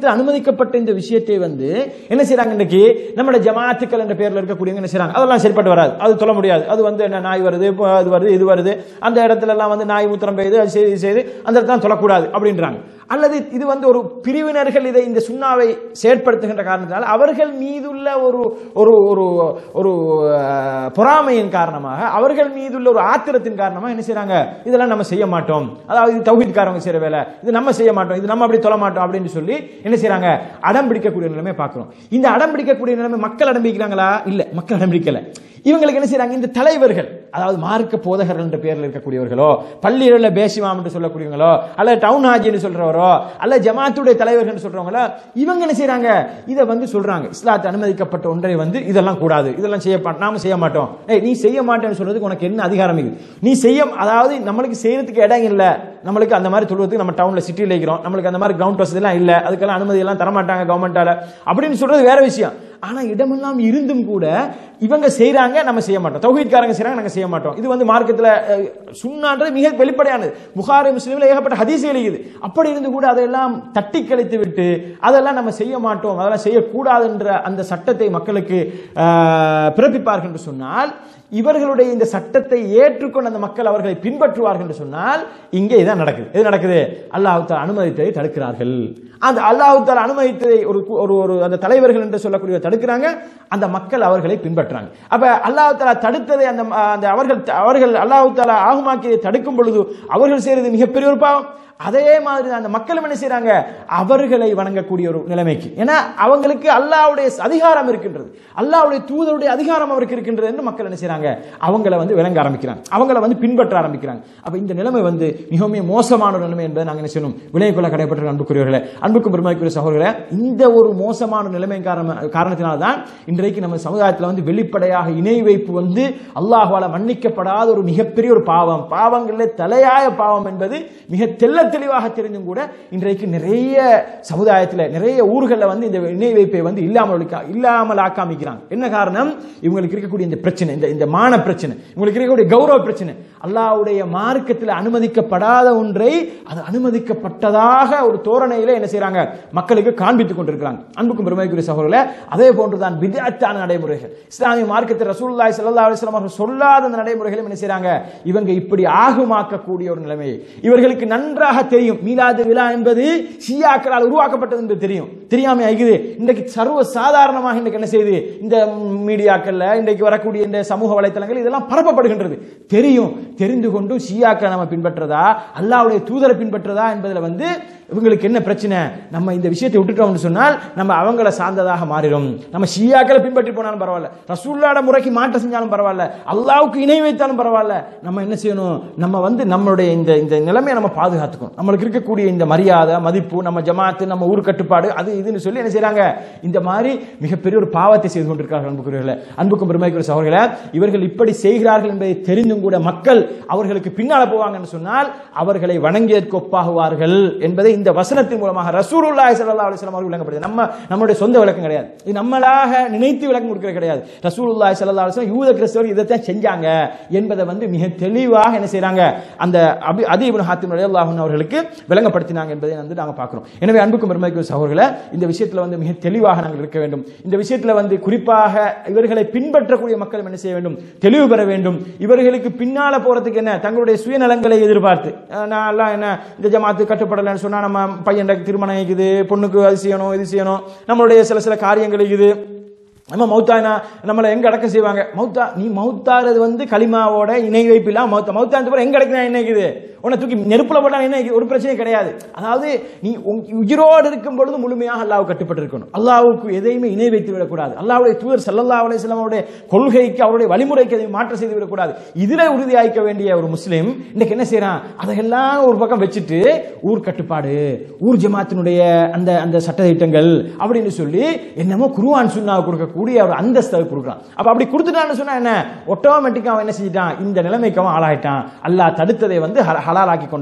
Speaker 3: அனுமதிக்கப்பட்ட இந்த விஷயத்தை வந்து என்ன செய்றாங்க இன்னைக்கு நம்மளோட ஜமாத்துக்கள் என்ற பேர்ல இருக்கக்கூடியவங்க என்ன செய்றாங்க அதெல்லாம் சரிப்பட்டு வராது அது சொல்ல முடியாது அது வந்து என்ன நாய் வருது இப்போ அது வருது இது வருது அந்த இடத்துல எல்லாம் வந்து நாய் மூத்திரம் பெய்யுது அது செய்து இது செய்து அந்த இடத்துல சொல்லக்கூடாது அப்படின்றாங்க அல்லது இது வந்து ஒரு பிரிவினர்கள் இதை இந்த சுண்ணாவை செயற்படுத்துகின்ற காரணத்தினால் அவர்கள் மீதுள்ள ஒரு ஒரு ஒரு ஒரு அஹ், பொறாமையின் காரணமாக அவர்கள் மீதுள்ள ஒரு ஆத்திரத்தின் காரணமாக என்ன செய்றாங்க இதெல்லாம் நம்ம செய்ய மாட்டோம் அதாவது இது தௌஹீத்காரங்க செய்யற வேலை இது நம்ம செய்ய மாட்டோம் இது நம்ம அப்படி தொழ மாட்டோம் அப்படின்னு சொல்லி என்ன செய்றாங்க அடம் பிடிக்கக்கூடிய நிலைமை பார்க்கிறோம் இந்த அடம் பிடிக்கக்கூடிய நிலைமை மக்கள் அடம் பிடிக்கிறாங்களா இல்ல மக்கள் அடம் பிடிக்கல இவங்களுக்கு என்ன செய்றாங்க இந்த தலைவர்கள் அதாவது மார்க்க போதகர்கள் என்ற பேரில் இருக்கக்கூடியவர்களோ பள்ளிகளில் பேசிமாம் என்று சொல்லக்கூடியவங்களோ அல்ல டவுன் ஹாஜின்னு சொல்றவரோ அல்ல ஜமாத்துடைய தலைவர்கள் சொல்றவங்களோ இவங்க என்ன செய்றாங்க இதை வந்து சொல்றாங்க இஸ்லாத்து அனுமதிக்கப்பட்ட ஒன்றை வந்து இதெல்லாம் கூடாது இதெல்லாம் செய்ய பா- நாம செய்ய மாட்டோம் ஏய் நீ செய்ய மாட்டேன்னு சொல்றதுக்கு உனக்கு என்ன அதிகாரம் இது நீ செய்ய அதாவது நம்மளுக்கு செய்யறதுக்கு இடம் இல்ல நம்மளுக்கு அந்த மாதிரி சொல்றதுக்கு நம்ம டவுன்ல சிட்டியில் இருக்கிறோம் நம்மளுக்கு அந்த மாதிரி கிரவுண்ட் வசதி எல்லாம் இல்ல அதுக்கெல்லாம் அனுமதி எல்லாம் தரமாட்டாங்க கவர்மெண்டால அப்படின்னு சொல்றது வேற விஷயம் ஆனா இடமெல்லாம் இருந்தும் கூட இவங்க செய்றாங்க நம்ம செய்ய மாட்டோம் தௌஹீத்காரங்க செய்றாங்க நாங்க செய்ய மாட்டோம் இது வந்து மார்க்கத்துல அஹ், சுன்னான்றது மிக வெளிப்படையானது புகாரி முஸ்லீம்ல ஏகப்பட்ட ஹதீஸ் இருக்குது அப்படி இருந்து கூட அதையெல்லாம் தட்டி கழித்து விட்டு அதெல்லாம் நம்ம செய்ய மாட்டோம் அதெல்லாம் செய்யக்கூடாதுன்ற அந்த சட்டத்தை மக்களுக்கு அஹ், பிறப்பிப்பார்கள் என்று சொன்னால் இவர்களுடைய இந்த சட்டத்தை ஏற்றுக்கொண்ட அந்த மக்கள் அவர்களை பின்பற்றுவார்கள் என்று சொன்னால் இங்கே இதான் நடக்குது எது நடக்குது அல்லாஹ் தாலா அனுமதித்ததை தடுக்கிறார்கள் அந்த அல்லாஹ் தாலா அனுமதித்ததை ஒரு கு- ஒரு ஒரு அந்த தலைவர்கள் என்று சொல்லக்கூடிய தடுக்கிறாங்க அந்த மக்கள் அவர்களை பின்பற்றுறாங்க அப்ப அல்லாஹ் தாலா தடுத்ததை அந்த அந்த அவர்கள் அவர்கள் அல்லாஹ் தாலா ஆகுமாக்கியதை தடுக்கும் பொழுது அவர்கள் செய்யறது மிகப்பெரிய ஒரு பாவம் அதே மாதிரி தான் அந்த மக்களும் என்ன செய்றாங்க அவர்களை வணங்கக்கூடிய ஒரு நிலைமைக்கு ஏன்னா அவங்களுக்கு அல்லாஹ்வுடைய அதிகாரம் இருக்கின்றது அல்லாஹ்வுடைய தூதருடைய அதிகாரம் அவருக்கு இருக்கின்றது என்று மக்கள் என்ன செய்றாங்க அவங்கள வந்து விளங்க ஆரம்பிக்கிறாங்க அவங்கள வந்து பின்பற்ற ஆரம்பிக்கிறாங்க அப்ப இந்த நிலைமை வந்து மிகவும் மோசமான ஒரு நிலைமை என்பதை நாங்கள் என்ன செய்யணும் விலை கொள்ள கடைப்பட்ட அன்புக்குரியவர்களே அன்புக்கும் பெருமைக்குரிய சகோதரர்களே இந்த ஒரு மோசமான நிலைமை காரணம் காரணத்தினால்தான் இன்றைக்கு நம்ம சமுதாயத்தில் வந்து வெளிப்படையாக இணை வைப்பு வந்து அல்லாஹ்வால மன்னிக்கப்படாத ஒரு மிகப்பெரிய ஒரு பாவம் பாவங்களில் தலையாய பாவம் என்பது மிக தெள்ள தெளிவாக தெரிஞ்சும் கூட இன்றைக்கு நிறைய சமுதாயத்தில் நிறைய ஊர்களில் வந்து இந்த இணை வைப்பை வந்து இல்லாமல் ஒழிக்க- இல்லாமல் ஆக்காமிக்கிறாங்க என்ன காரணம் இவங்களுக்கு இருக்கக்கூடிய இந்த பிரச்சனை இந்த இந்த மான பிரச்சனை இவங்களுக்கு இருக்கக்கூடிய கௌரவ பிரச்சனை அல்லாஹ்வுடைய மார்க்கத்தில் அனுமதிக்கப்படாத ஒன்றை அது அனுமதிக்கப்பட்டதாக ஒரு தோரணையில என்ன செய்றாங்க மக்களுக்கு காண்பித்துக் கொண்டிருக்கிறாங்க அன்புக்கும் பெருமைக்குரிய சகோதரர்களே அதே போன்றுதான் பிதத்தான நடைமுறைகள் இஸ்லாமிய மார்க்கத்தில் ரசூலுல்லாஹி ஸல்லல்லாஹு அலைஹி வஸல்லம் அவர்கள் சொல்லாத அந்த நடைமுறைகளும் என்ன செய்றாங்க இவங்க இப்படி ஆகுமாக்கக்கூடிய ஒரு நிலைமை இவர்களுக்கு நன்றாக தெரியும் மீலாது விழா என்பது ஷியாக்களால் உருவாக்கப்பட்டது என்று தெரியும் தெரியாம ஆகுது இன்றைக்கு சர்வ சாதாரணமாக இன்றைக்கு என்ன செய்யுது இந்த மீடியாக்கள்ல இன்றைக்கு வரக்கூடிய இந்த சமூக வலைத்தளங்கள் இதெல்லாம் பரப்பப்படுகின்றது தெரியும் தெரிந்து கொண்டு ஷியாக்களை நம்ம பின்பற்றதா அல்லாஹ்வுடைய தூதரை பின்பற்றதா என்பதுல வந்து இவங்களுக்கு என்ன பிரச்சனை நம்ம இந்த விஷயத்தை விட்டுட்டோம்னு சொன்னால் நம்ம அவங்கள சார்ந்ததாக மாறிடும் நம்ம ஷியாக்களை பின்பற்றி போனாலும் பரவாயில்ல ரசூல்லாட முறைக்கு மாற்றம் செஞ்சாலும் பரவாயில்ல அல்லாவுக்கு இணை வைத்தாலும் பரவாயில்ல நம்ம என்ன செய்யணும் நம்ம வந்து நம்மளுடைய இந்த இந்த நிலைமையை நம்ம பாதுகாத்துக்கணும் நம்மளுக்கு இருக்கக்கூடிய இந்த மரியாதை மதிப்பு நம்ம ஜமாத்து நம்ம ஊர் கட்டுப்பாடு அது இதுன்னு சொல்லி என்ன செய்றாங்க இந்த மாதிரி மிகப்பெரிய ஒரு பாவத்தை செய்து கொண்டிருக்கிறார்கள் அன்புக்குரியவர்களே அன்புக்கும் பெருமைக்குரிய சகோதரர்களே இவர்கள் இப்படி செய்கிறார்கள் என்பதை தெரிந்தும் கூட மக்கள் அவர்களுக்கு பின்னால போவாங்கன்னு சொன்னால் அவர்களை வணங்கியதற்கு ஒப்பாகுவார்கள் என்பதை இந்த வசனத்தின் மூலமாக ரசூலுல்லாஹி ஸல்லல்லாஹு அலைஹி வஸல்லம் அவர்கள் விளங்கப்படுது நம்ம நம்மளுடைய சொந்த விளக்கம் கிடையாது இது நம்மளாக நினைத்து விளக்கம் கொடுக்கிறது கிடையாது ரசூலுல்லாஹி ஸல்லல்லாஹு அலைஹி வஸல்லம் யூத கிறிஸ்தவர் இதைத்தான் செஞ்சாங்க என்பதை வந்து மிக தெளிவாக என்ன செய்றாங்க அந்த அபி அதி இப்னு ஹாத்திம் ரலியல்லாஹு அன்ஹு அவர்களுக்கு விளங்கப்படுத்தினாங்க என்பதை வந்து நாங்க பார்க்கிறோம் எனவே அன்புக்கும் பெருமைக்கும் சகோதரர்களே இந்த விஷயத்துல வந்து மிக தெளிவாக நாங்கள் இருக்க வேண்டும் இந்த விஷயத்துல வந்து குறிப்பாக இவர்களை பின்பற்றக்கூடிய மக்கள் என்ன செய்ய வேண்டும் தெளிவு பெற வேண்டும் இவர்களுக்கு பின்னால போறதுக்கு என்ன தங்களுடைய சுயநலங்களை எதிர்பார்த்து அஹ், நான் எல்லாம் என்ன இந்த ஜமாத்து கட்டுப்படலைன்னு சொன்னா நம்ம பையன் திருமணம் இருக்குது பொண்ணுக்கு அது செய்யணும் இது செய்யணும் நம்மளுடைய சில சில காரியங்கள் இருக்குது நம்ம மௌத்தானா நம்மளை எங்க அடக்கம் செய்வாங்க மௌத்தா நீ மௌத்தாறது வந்து களிமாவோட இணை வைப்பில்லாம் மௌத்தா மௌத்தான எங்க அடக்கினா என்ன இருக்குது உன்னை தூக்கி நெருப்புல போட்டா என்ன இருக்குது? ஒரு பிரச்சனையும் கிடையாது அதாவது நீ உன் உயிரோடு இருக்கும் பொழுது முழுமையாக அல்லாஹ் கட்டுப்பட்டு இருக்கணும் அல்லாஹ்வுக்கு எதையுமே இணை வைத்து விடக்கூடாது அல்லாஹ்வுடைய தூதர் ஸல்லல்லாஹு அலைஹி வஸல்லம் அவருடைய கொள்கைக்கு அவருடைய வழிமுறைக்கு எதையும் மாற்றம் செய்து விடக்கூடாது இதுல உறுதியாய்க்க வேண்டிய ஒரு முஸ்லிம் இன்னைக்கு என்ன செய்யறான் அதையெல்லாம் ஒரு பக்கம் வச்சுட்டு ஊர் கட்டுப்பாடு ஊர் ஜமாத்தினுடைய அந்த அந்த சட்ட திட்டங்கள் அப்படின்னு சொல்லி என்னமோ குருவான் சுண்ணாவை கொடுக்கக்கூடிய ஒரு அந்தஸ்தை கொடுக்குறான் அப்ப அப்படி கொடுத்துட்டான்னு சொன்னா என்ன ஆட்டோமேட்டிக்கா அவன் என்ன செஞ்சிட்டான் இந்த நிலைமைக்கு அவன் ஆளாயிட்டான் அல்லாஹ் தடுத்ததை வந்து ஹல- ஹலாலாக்கி கொண்டான்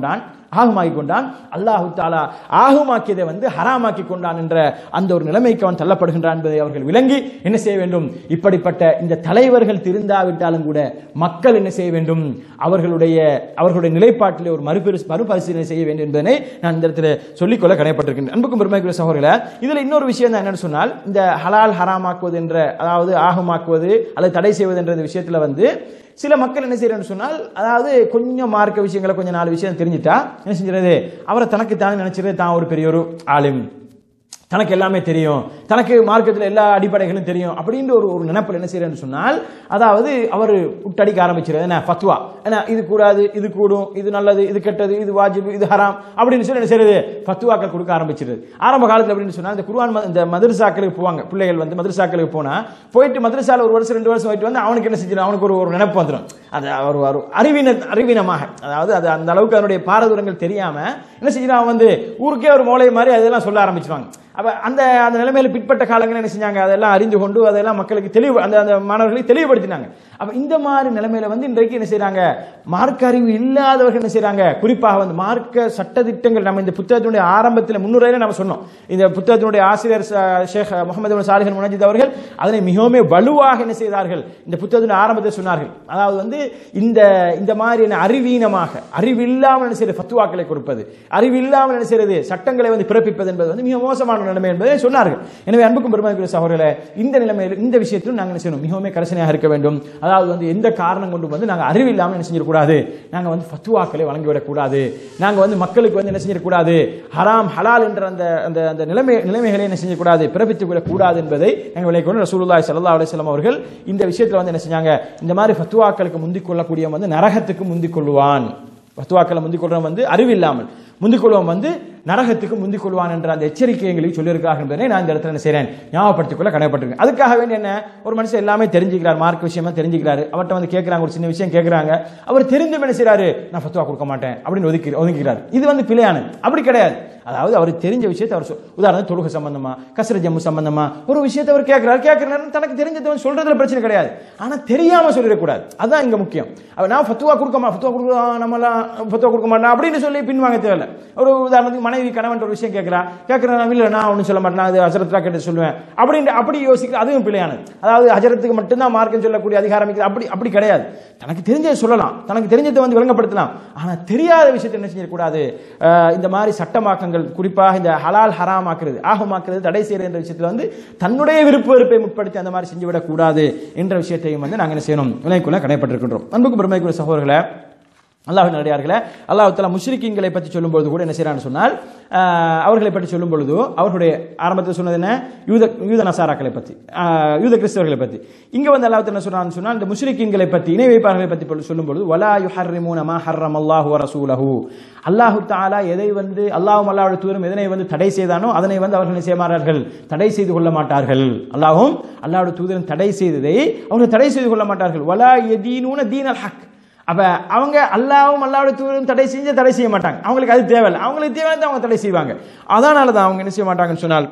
Speaker 3: ஆகுமாக்கி கொண்டான் அல்லாஹு தாலா ஆகுமாக்கியதை வந்து ஹராமாக்கி கொண்டான் என்ற அந்த ஒரு நிலைமைக்கு அவன் தள்ளப்படுகின்றான் என்பதை அவர்கள் விளங்கி என்ன செய்ய வேண்டும் இப்படிப்பட்ட இந்த தலைவர்கள் திருந்தாவிட்டாலும் கூட மக்கள் என்ன செய்ய வேண்டும் அவர்களுடைய அவர்களுடைய நிலைப்பாட்டிலே ஒரு மறுபரி மறுபரிசீலனை செய்ய வேண்டும் என்பதனை நான் இந்த இடத்துல சொல்லிக்கொள்ள கடமைப்பட்டிருக்கின்றேன் அன்புக்கும் பெருமைக்குரிய சகோதரர்களே இதுல இன்னொரு விஷயம் தான் என்னன்னு சொன்னால் இந்த ஹலால் ஹராமாக்குவது என்ற அதாவது ஆகமாக்குவது அல்லது தடை செய்வது என்ற இந்த விஷயத்துல வந்து சில மக்கள் என்ன செய்யறேன்னு சொன்னால் அதாவது கொஞ்சம் மார்க்க விஷயங்களை கொஞ்சம் நாலு விஷயம் தெரிஞ்சுட்டா என்ன செஞ்சுறது அவரை தனக்கு தான் நினைச்சிருது தான் ஒரு பெரிய ஒரு ஆளும் தனக்கு எல்லாமே தெரியும் தனக்கு மார்க்கத்தில் எல்லா அடிப்படைகளும் தெரியும் அப்படின்ற ஒரு ஒரு நினைப்பில் என்ன செய்யறேன்னு சொன்னால் அதாவது அவர் விட்டடிக்க ஆரம்பிச்சிருது என்ன ஃபத்வா என்ன இது கூடாது இது கூடும் இது நல்லது இது கெட்டது இது வாஜிபு இது ஹராம் அப்படின்னு சொல்லி என்ன செய்யறது ஃபத்வாக்கள் கொடுக்க ஆரம்பிச்சிருது ஆரம்ப காலத்தில் அப்படின்னு சொன்னால் இந்த குர்ஆன் ம- இந்த மதரசாக்களுக்கு போவாங்க பிள்ளைகள் வந்து மதரசாக்களுக்கு போனா போயிட்டு மதரசால ஒரு வருஷம் ரெண்டு வருஷம் போயிட்டு வந்து அவனுக்கு என்ன செஞ்சிடும் அவனுக்கு ஒரு ஒரு நினைப்பு வந்துடும் அது அவர் ஒரு அறிவின அறிவீனமாக அதாவது அது அந்த அளவுக்கு அதனுடைய பாரதூரங்கள் தெரியாம என்ன செஞ்சிடும் அவன் வந்து ஊருக்கே ஒரு மூளை மாதிரி அதெல்லாம் சொல்ல ஆரம்பிச்சிருவாங்க அப்ப அந்த அந்த நிலைமையில பிற்பட்ட காலங்கள் என்ன செஞ்சாங்க அதெல்லாம் அறிந்து கொண்டு அதெல்லாம் மக்களுக்கு தெளிவு அந்த அந்த மாணவர்களுக்கு தெளிவுபடுத்தினாங்க அப்ப இந்த மாதிரி நிலைமையில வந்து இன்றைக்கு என்ன செய்றாங்க மார்க்க அறிவு இல்லாதவர்கள் என்ன செய்றாங்க குறிப்பாக வந்து மார்க்க சட்டதிட்டங்கள் நம்ம இந்த புத்தகத்தினுடைய ஆரம்பத்தில் முன்னுரையில நம்ம சொன்னோம் இந்த புத்தகத்தினுடைய ஆசிரியர் ச- ஷேக் முகமது பின் சாலிஹன் முனஜித் அவர்கள் அதனை மிகவும் வலுவாக என்ன செய்தார்கள் இந்த புத்தகத்தின் ஆரம்பத்தில் சொன்னார்கள் அதாவது வந்து இந்த இந்த மாதிரி என்ன அறிவீனமாக அறிவில்லாமல் என்ன செய்யறது ஃபத்துவாக்களை கொடுப்பது அறிவில்லாமல் என்ன செய்யறது சட்டங்களை வந்து பிறப்பிப்பது என்பது வந்து மிக மோசமான நிலைமை என்பதை சொன்னார்கள் எனவே அன்புக்கும் பெருமதிக்குரிய சகோதரர்களே இந்த நிலைமையில் இந்த விஷயத்திலும் நாங்கள் என்ன செய்யணும் மிகவும் கரிசனையாக இருக்க வேண்டும் அதாவது வந்து எந்த காரணம் கொண்டு வந்து நாங்கள் அறிவில்லாமல் என்ன செஞ்சிடக்கூடாது நாங்கள் வந்து ஃபத்துவாக்களை வழங்கிவிடக்கூடாது நாங்கள் வந்து மக்களுக்கு வந்து என்ன செஞ்சிடக்கூடாது ஹராம் ஹலால் என்ற அந்த அந்த அந்த நிலைமை நிலைமைகளை என்ன செஞ்சக்கூடாது பிறப்பித்துக் விடக்கூடாது என்பதை நாங்கள் விளைக்கொண்டு ரசூலுல்லாஹி ஸல்லல்லாஹு அலைஹி வஸல்லம் அவர்கள் இந்த விஷயத்தில் வந்து என்ன செஞ்சாங்க இந்த மாதிரி ஃபத்துவாக்களுக்கு முந்திக் கொள்ளக்கூடியவன் வந்து நரகத்துக்கு முந்திக் கொள்ளுவான் ஃபத்துவாக்களை முந்திக் கொள்றவன் வந்து அறிவில்லாமல் முந்திக் கொள்வன் வந்து நரகத்துக்கு முந்திக் கொள்வான் என்ற அந்த எச்சரிக்கை எங்களுக்கு சொல்லியிருக்காங்க என்பதை நான் இந்த இடத்துல என்ன செய்றேன் ஞாபகப்படுத்திக் கொள்ள கடமைப்பட்டிருக்கேன் அதுக்காக வேண்டி என்ன ஒரு மனுஷன் எல்லாமே தெரிஞ்சுக்கிறார் மார்க் விஷயமா தெரிஞ்சுக்கிறாரு அவர்கிட்ட வந்து கேட்கறாங்க ஒரு சின்ன விஷயம் கேட்கறாங்க அவர் தெரிந்தும் என்ன செய்றாரு நான் ஃபத்துவா கொடுக்க மாட்டேன் அப்படின்னு ஒதுக்கி ஒதுக்கிறார் இது வந்து பிழையானது அப்படி கிடையாது அதாவது அவர் தெரிஞ்ச விஷயத்தை அவர் சொல் உதாரணம் தொழுகை சம்பந்தமா கசர ஜம்மு சம்பந்தமா ஒரு விஷயத்தை அவர் கேட்கிறார் கேட்கிறாரு தனக்கு தெரிஞ்சதை வந்து சொல்றதுல பிரச்சனை கிடையாது ஆனா தெரியாம சொல்லிடக்கூடாது அதுதான் இங்க முக்கியம் அவர் நான் ஃபத்துவா கொடுக்கமா ஃபத்துவா கொடுக்க நம்மலாம் ஃபத்துவா கொடுக்க மாட்டேன் அப்படின்னு சொல்லி பின்வாங்க தேவையில்ல ஒரு உதாரணத்துக்கு மனைவி கணவன் ஒரு விஷயம் கேட்கிறா கேட்கிறேன் நான் இல்லை நான் ஒன்றும் சொல்ல மாட்டேன் நான் அது ஹஜரத்ரா கேட்டு சொல்லுவேன் அப்படின்னு அப்படி யோசிக்க அதுவும் பிழையானது அதாவது ஹஜரத்துக்கு மட்டும்தான் மார்க்கம் சொல்லக்கூடிய அதிகாரம் இருக்குது. அப்படி அப்படி கிடையாது தனக்கு தெரிஞ்சதை சொல்லலாம் தனக்கு தெரிஞ்சதை வந்து விளங்கப்படுத்தலாம் ஆனா தெரியாத விஷயத்தை என்ன செய்யக்கூடாது அஹ் இந்த மாதிரி சட்டமாக்கங்கள் குறிப்பாக இந்த ஹலால் ஹராம் ஆக்குறது ஆகமாக்குறது தடை செய்யறது என்ற விஷயத்துல வந்து தன்னுடைய விருப்ப வெறுப்பை முற்படுத்தி அந்த மாதிரி செஞ்சு விடக்கூடாது என்ற விஷயத்தையும் வந்து நாங்கள் என்ன செய்யணும் விலைக்குள்ள கடைப்பட்டிருக்கின்றோம் அன்புக்கு பெருமைக்குரிய சகோதரர்களே அல்லாஹ் நடிகார்களே அல்லாஹ் தலா முஷ்ரிக்கீங்களை பற்றி சொல்லும்போது கூட என்ன செய்யறான்னு சொன்னால் ஆஹ், அவர்களை பற்றி சொல்லும் பொழுது அவர்களுடைய ஆரம்பத்தில் சொன்னது என்ன யூத யூத நசாராக்களை பற்றி ஆஹ், யூத கிறிஸ்தவர்களை பற்றி இங்க வந்து அல்லாஹ் என்ன சொல்றான்னு சொன்னால் இந்த முஷ்ரிக்கீங்களை பற்றி இணை வைப்பார்களை பற்றி பொழு- சொல்லும் பொழுது வலா யுஹர்ரிமூன மா ஹர்ரம் அல்லாஹு ரசூலஹு அல்லாஹு தாலா எதை வந்து அல்லாஹும் அல்லாஹ்வுடைய தூதரும் எதனை வந்து தடை செய்தானோ அதனை வந்து அவர்கள் என்ன செய்ய மாட்டார்கள் தடை செய்து கொள்ள மாட்டார்கள் அல்லாஹும் அல்லாஹ்வுடைய தூதரும் தடை செய்ததை அவர்கள் தடை செய்து கொள்ள மாட்டார்கள் வலா யதீனூன தீனல் ஹக் அப்ப அவங்க அல்லாவும் அல்லாவோட தூரம் தடை செஞ்சு தடை செய்ய மாட்டாங்க அவங்களுக்கு அது தேவையில்லை அவங்களுக்கு தேவையானது அவங்க தடை செய்வாங்க அதனால தான் அவங்க என்ன செய்ய மாட்டாங்கன்னு சொன்னால்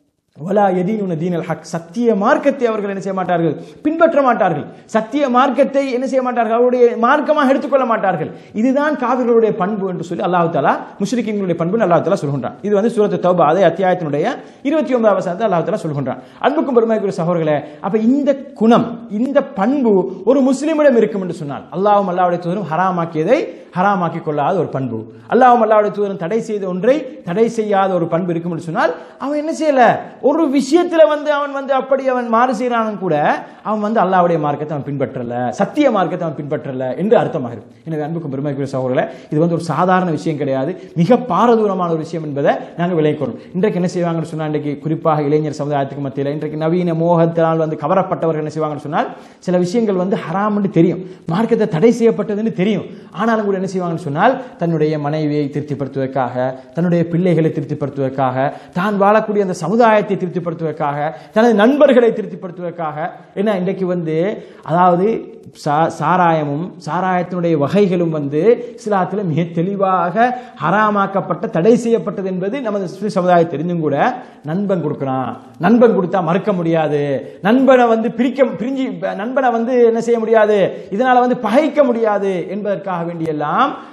Speaker 3: வலா எதீனுன தீனல் ஹக் சத்திய மார்க்கத்தை அவர்கள் என்ன செய்ய மாட்டார்கள் பின்பற்ற மாட்டார்கள் சத்திய மார்க்கத்தை என்ன செய்ய மாட்டார்கள் அவருடைய மார்க்கமாக எடுத்துக்கொள்ள மாட்டார்கள் இதுதான் காவிர்களுடைய பண்பு என்று சொல்லி அல்லாஹ் தாலா முஸ்லிக்கிங்களுடைய பண்பு அல்லாஹ் தாலா சொல்கின்றான் இது வந்து சூரத்து தௌபா அதே அத்தியாயத்தினுடைய இருபத்தி ஒன்பதாம் வசனத்தை அல்லாஹ் தாலா சொல்கின்றான் அன்புக்கும் பெருமைக்குரிய சகோதரர்களே அப்ப இந்த குணம் இந்த பண்பு ஒரு முஸ்லிமிடம் இருக்கும் என்று சொன்னால் அல்லாஹும் அல்லாவுடைய தூதரும் ஹராமாக்கியதை ஹராமாக்கி கொள்ளாத ஒரு பண்பு அல்லாஹும் அல்லாவுடைய தூதரும் தடை செய்த ஒன்றை தடை செய்யாத ஒரு பண்பு இருக்கும் என்று சொன்னால் அவன் என்ன செய்யல ஒரு விஷயத்துல வந்து அவன் வந்து அப்படி அவன் மாறு செய்யறானும் கூட அவன் வந்து அல்லாவுடைய மார்க்கத்தை அவன் பின்பற்றல சத்திய மார்க்கத்தை அவன் பின்பற்றல என்று அர்த்தமாகும் எனவே அன்புக்கும் பெருமைக்குரிய சகோதரர்களே இது வந்து ஒரு சாதாரண விஷயம் கிடையாது மிக பாரதூரமான ஒரு விஷயம் என்பதை நாங்கள் விளைக்கணும் இன்றைக்கு என்ன செய்வாங்கன்னு சொன்னா இன்றைக்கு குறிப்பாக இளைஞர் சமுதாயத்துக்கு மத்தியில் இன்றைக்கு நவீன மோகத்தினால் வந்து கவரப்பட்டவர்கள் என்ன செய்வாங்கன்னு சொன்னால் சில விஷயங்கள் வந்து ஹராம்னு தெரியும் மார்க்கத்தை தடை செய்யப்பட்டதுன்னு தெரியும் ஆனாலும் கூட என்ன செய்வாங்கன்னு சொன்னால் தன்னுடைய மனைவியை திருப்திப்படுத்துவதற்காக தன்னுடைய பிள்ளைகளை திருப்திப்படுத்துவதற்காக தான் வாழக்கூடிய அந்த சமுதாயத்தை திருப்திப்படுத்துவதற்காக தனது நண்பர்களை திருப்திப்படுத்துவதற்காக என்ன இன்றைக்கு வந்து அதாவது சா- சாராயமும் சாராயத்தினுடைய வகைகளும் வந்து இஸ்லாத்தில் மிக தெளிவாக ஹராமாக்கப்பட்ட தடை செய்யப்பட்டது என்பது நமது முஸ்லிம் சமுதாயம் தெரிஞ்சும் கூட நண்பன் கொடுக்கிறான் நண்பன் கொடுத்தா மறுக்க முடியாது நண்பனை வந்து பிரிக்க பிரிஞ்சு நண்பனை வந்து என்ன செய்ய முடியாது இதனால வந்து பகைக்க முடியாது என்பதற்காக வேண்டியெல்லாம்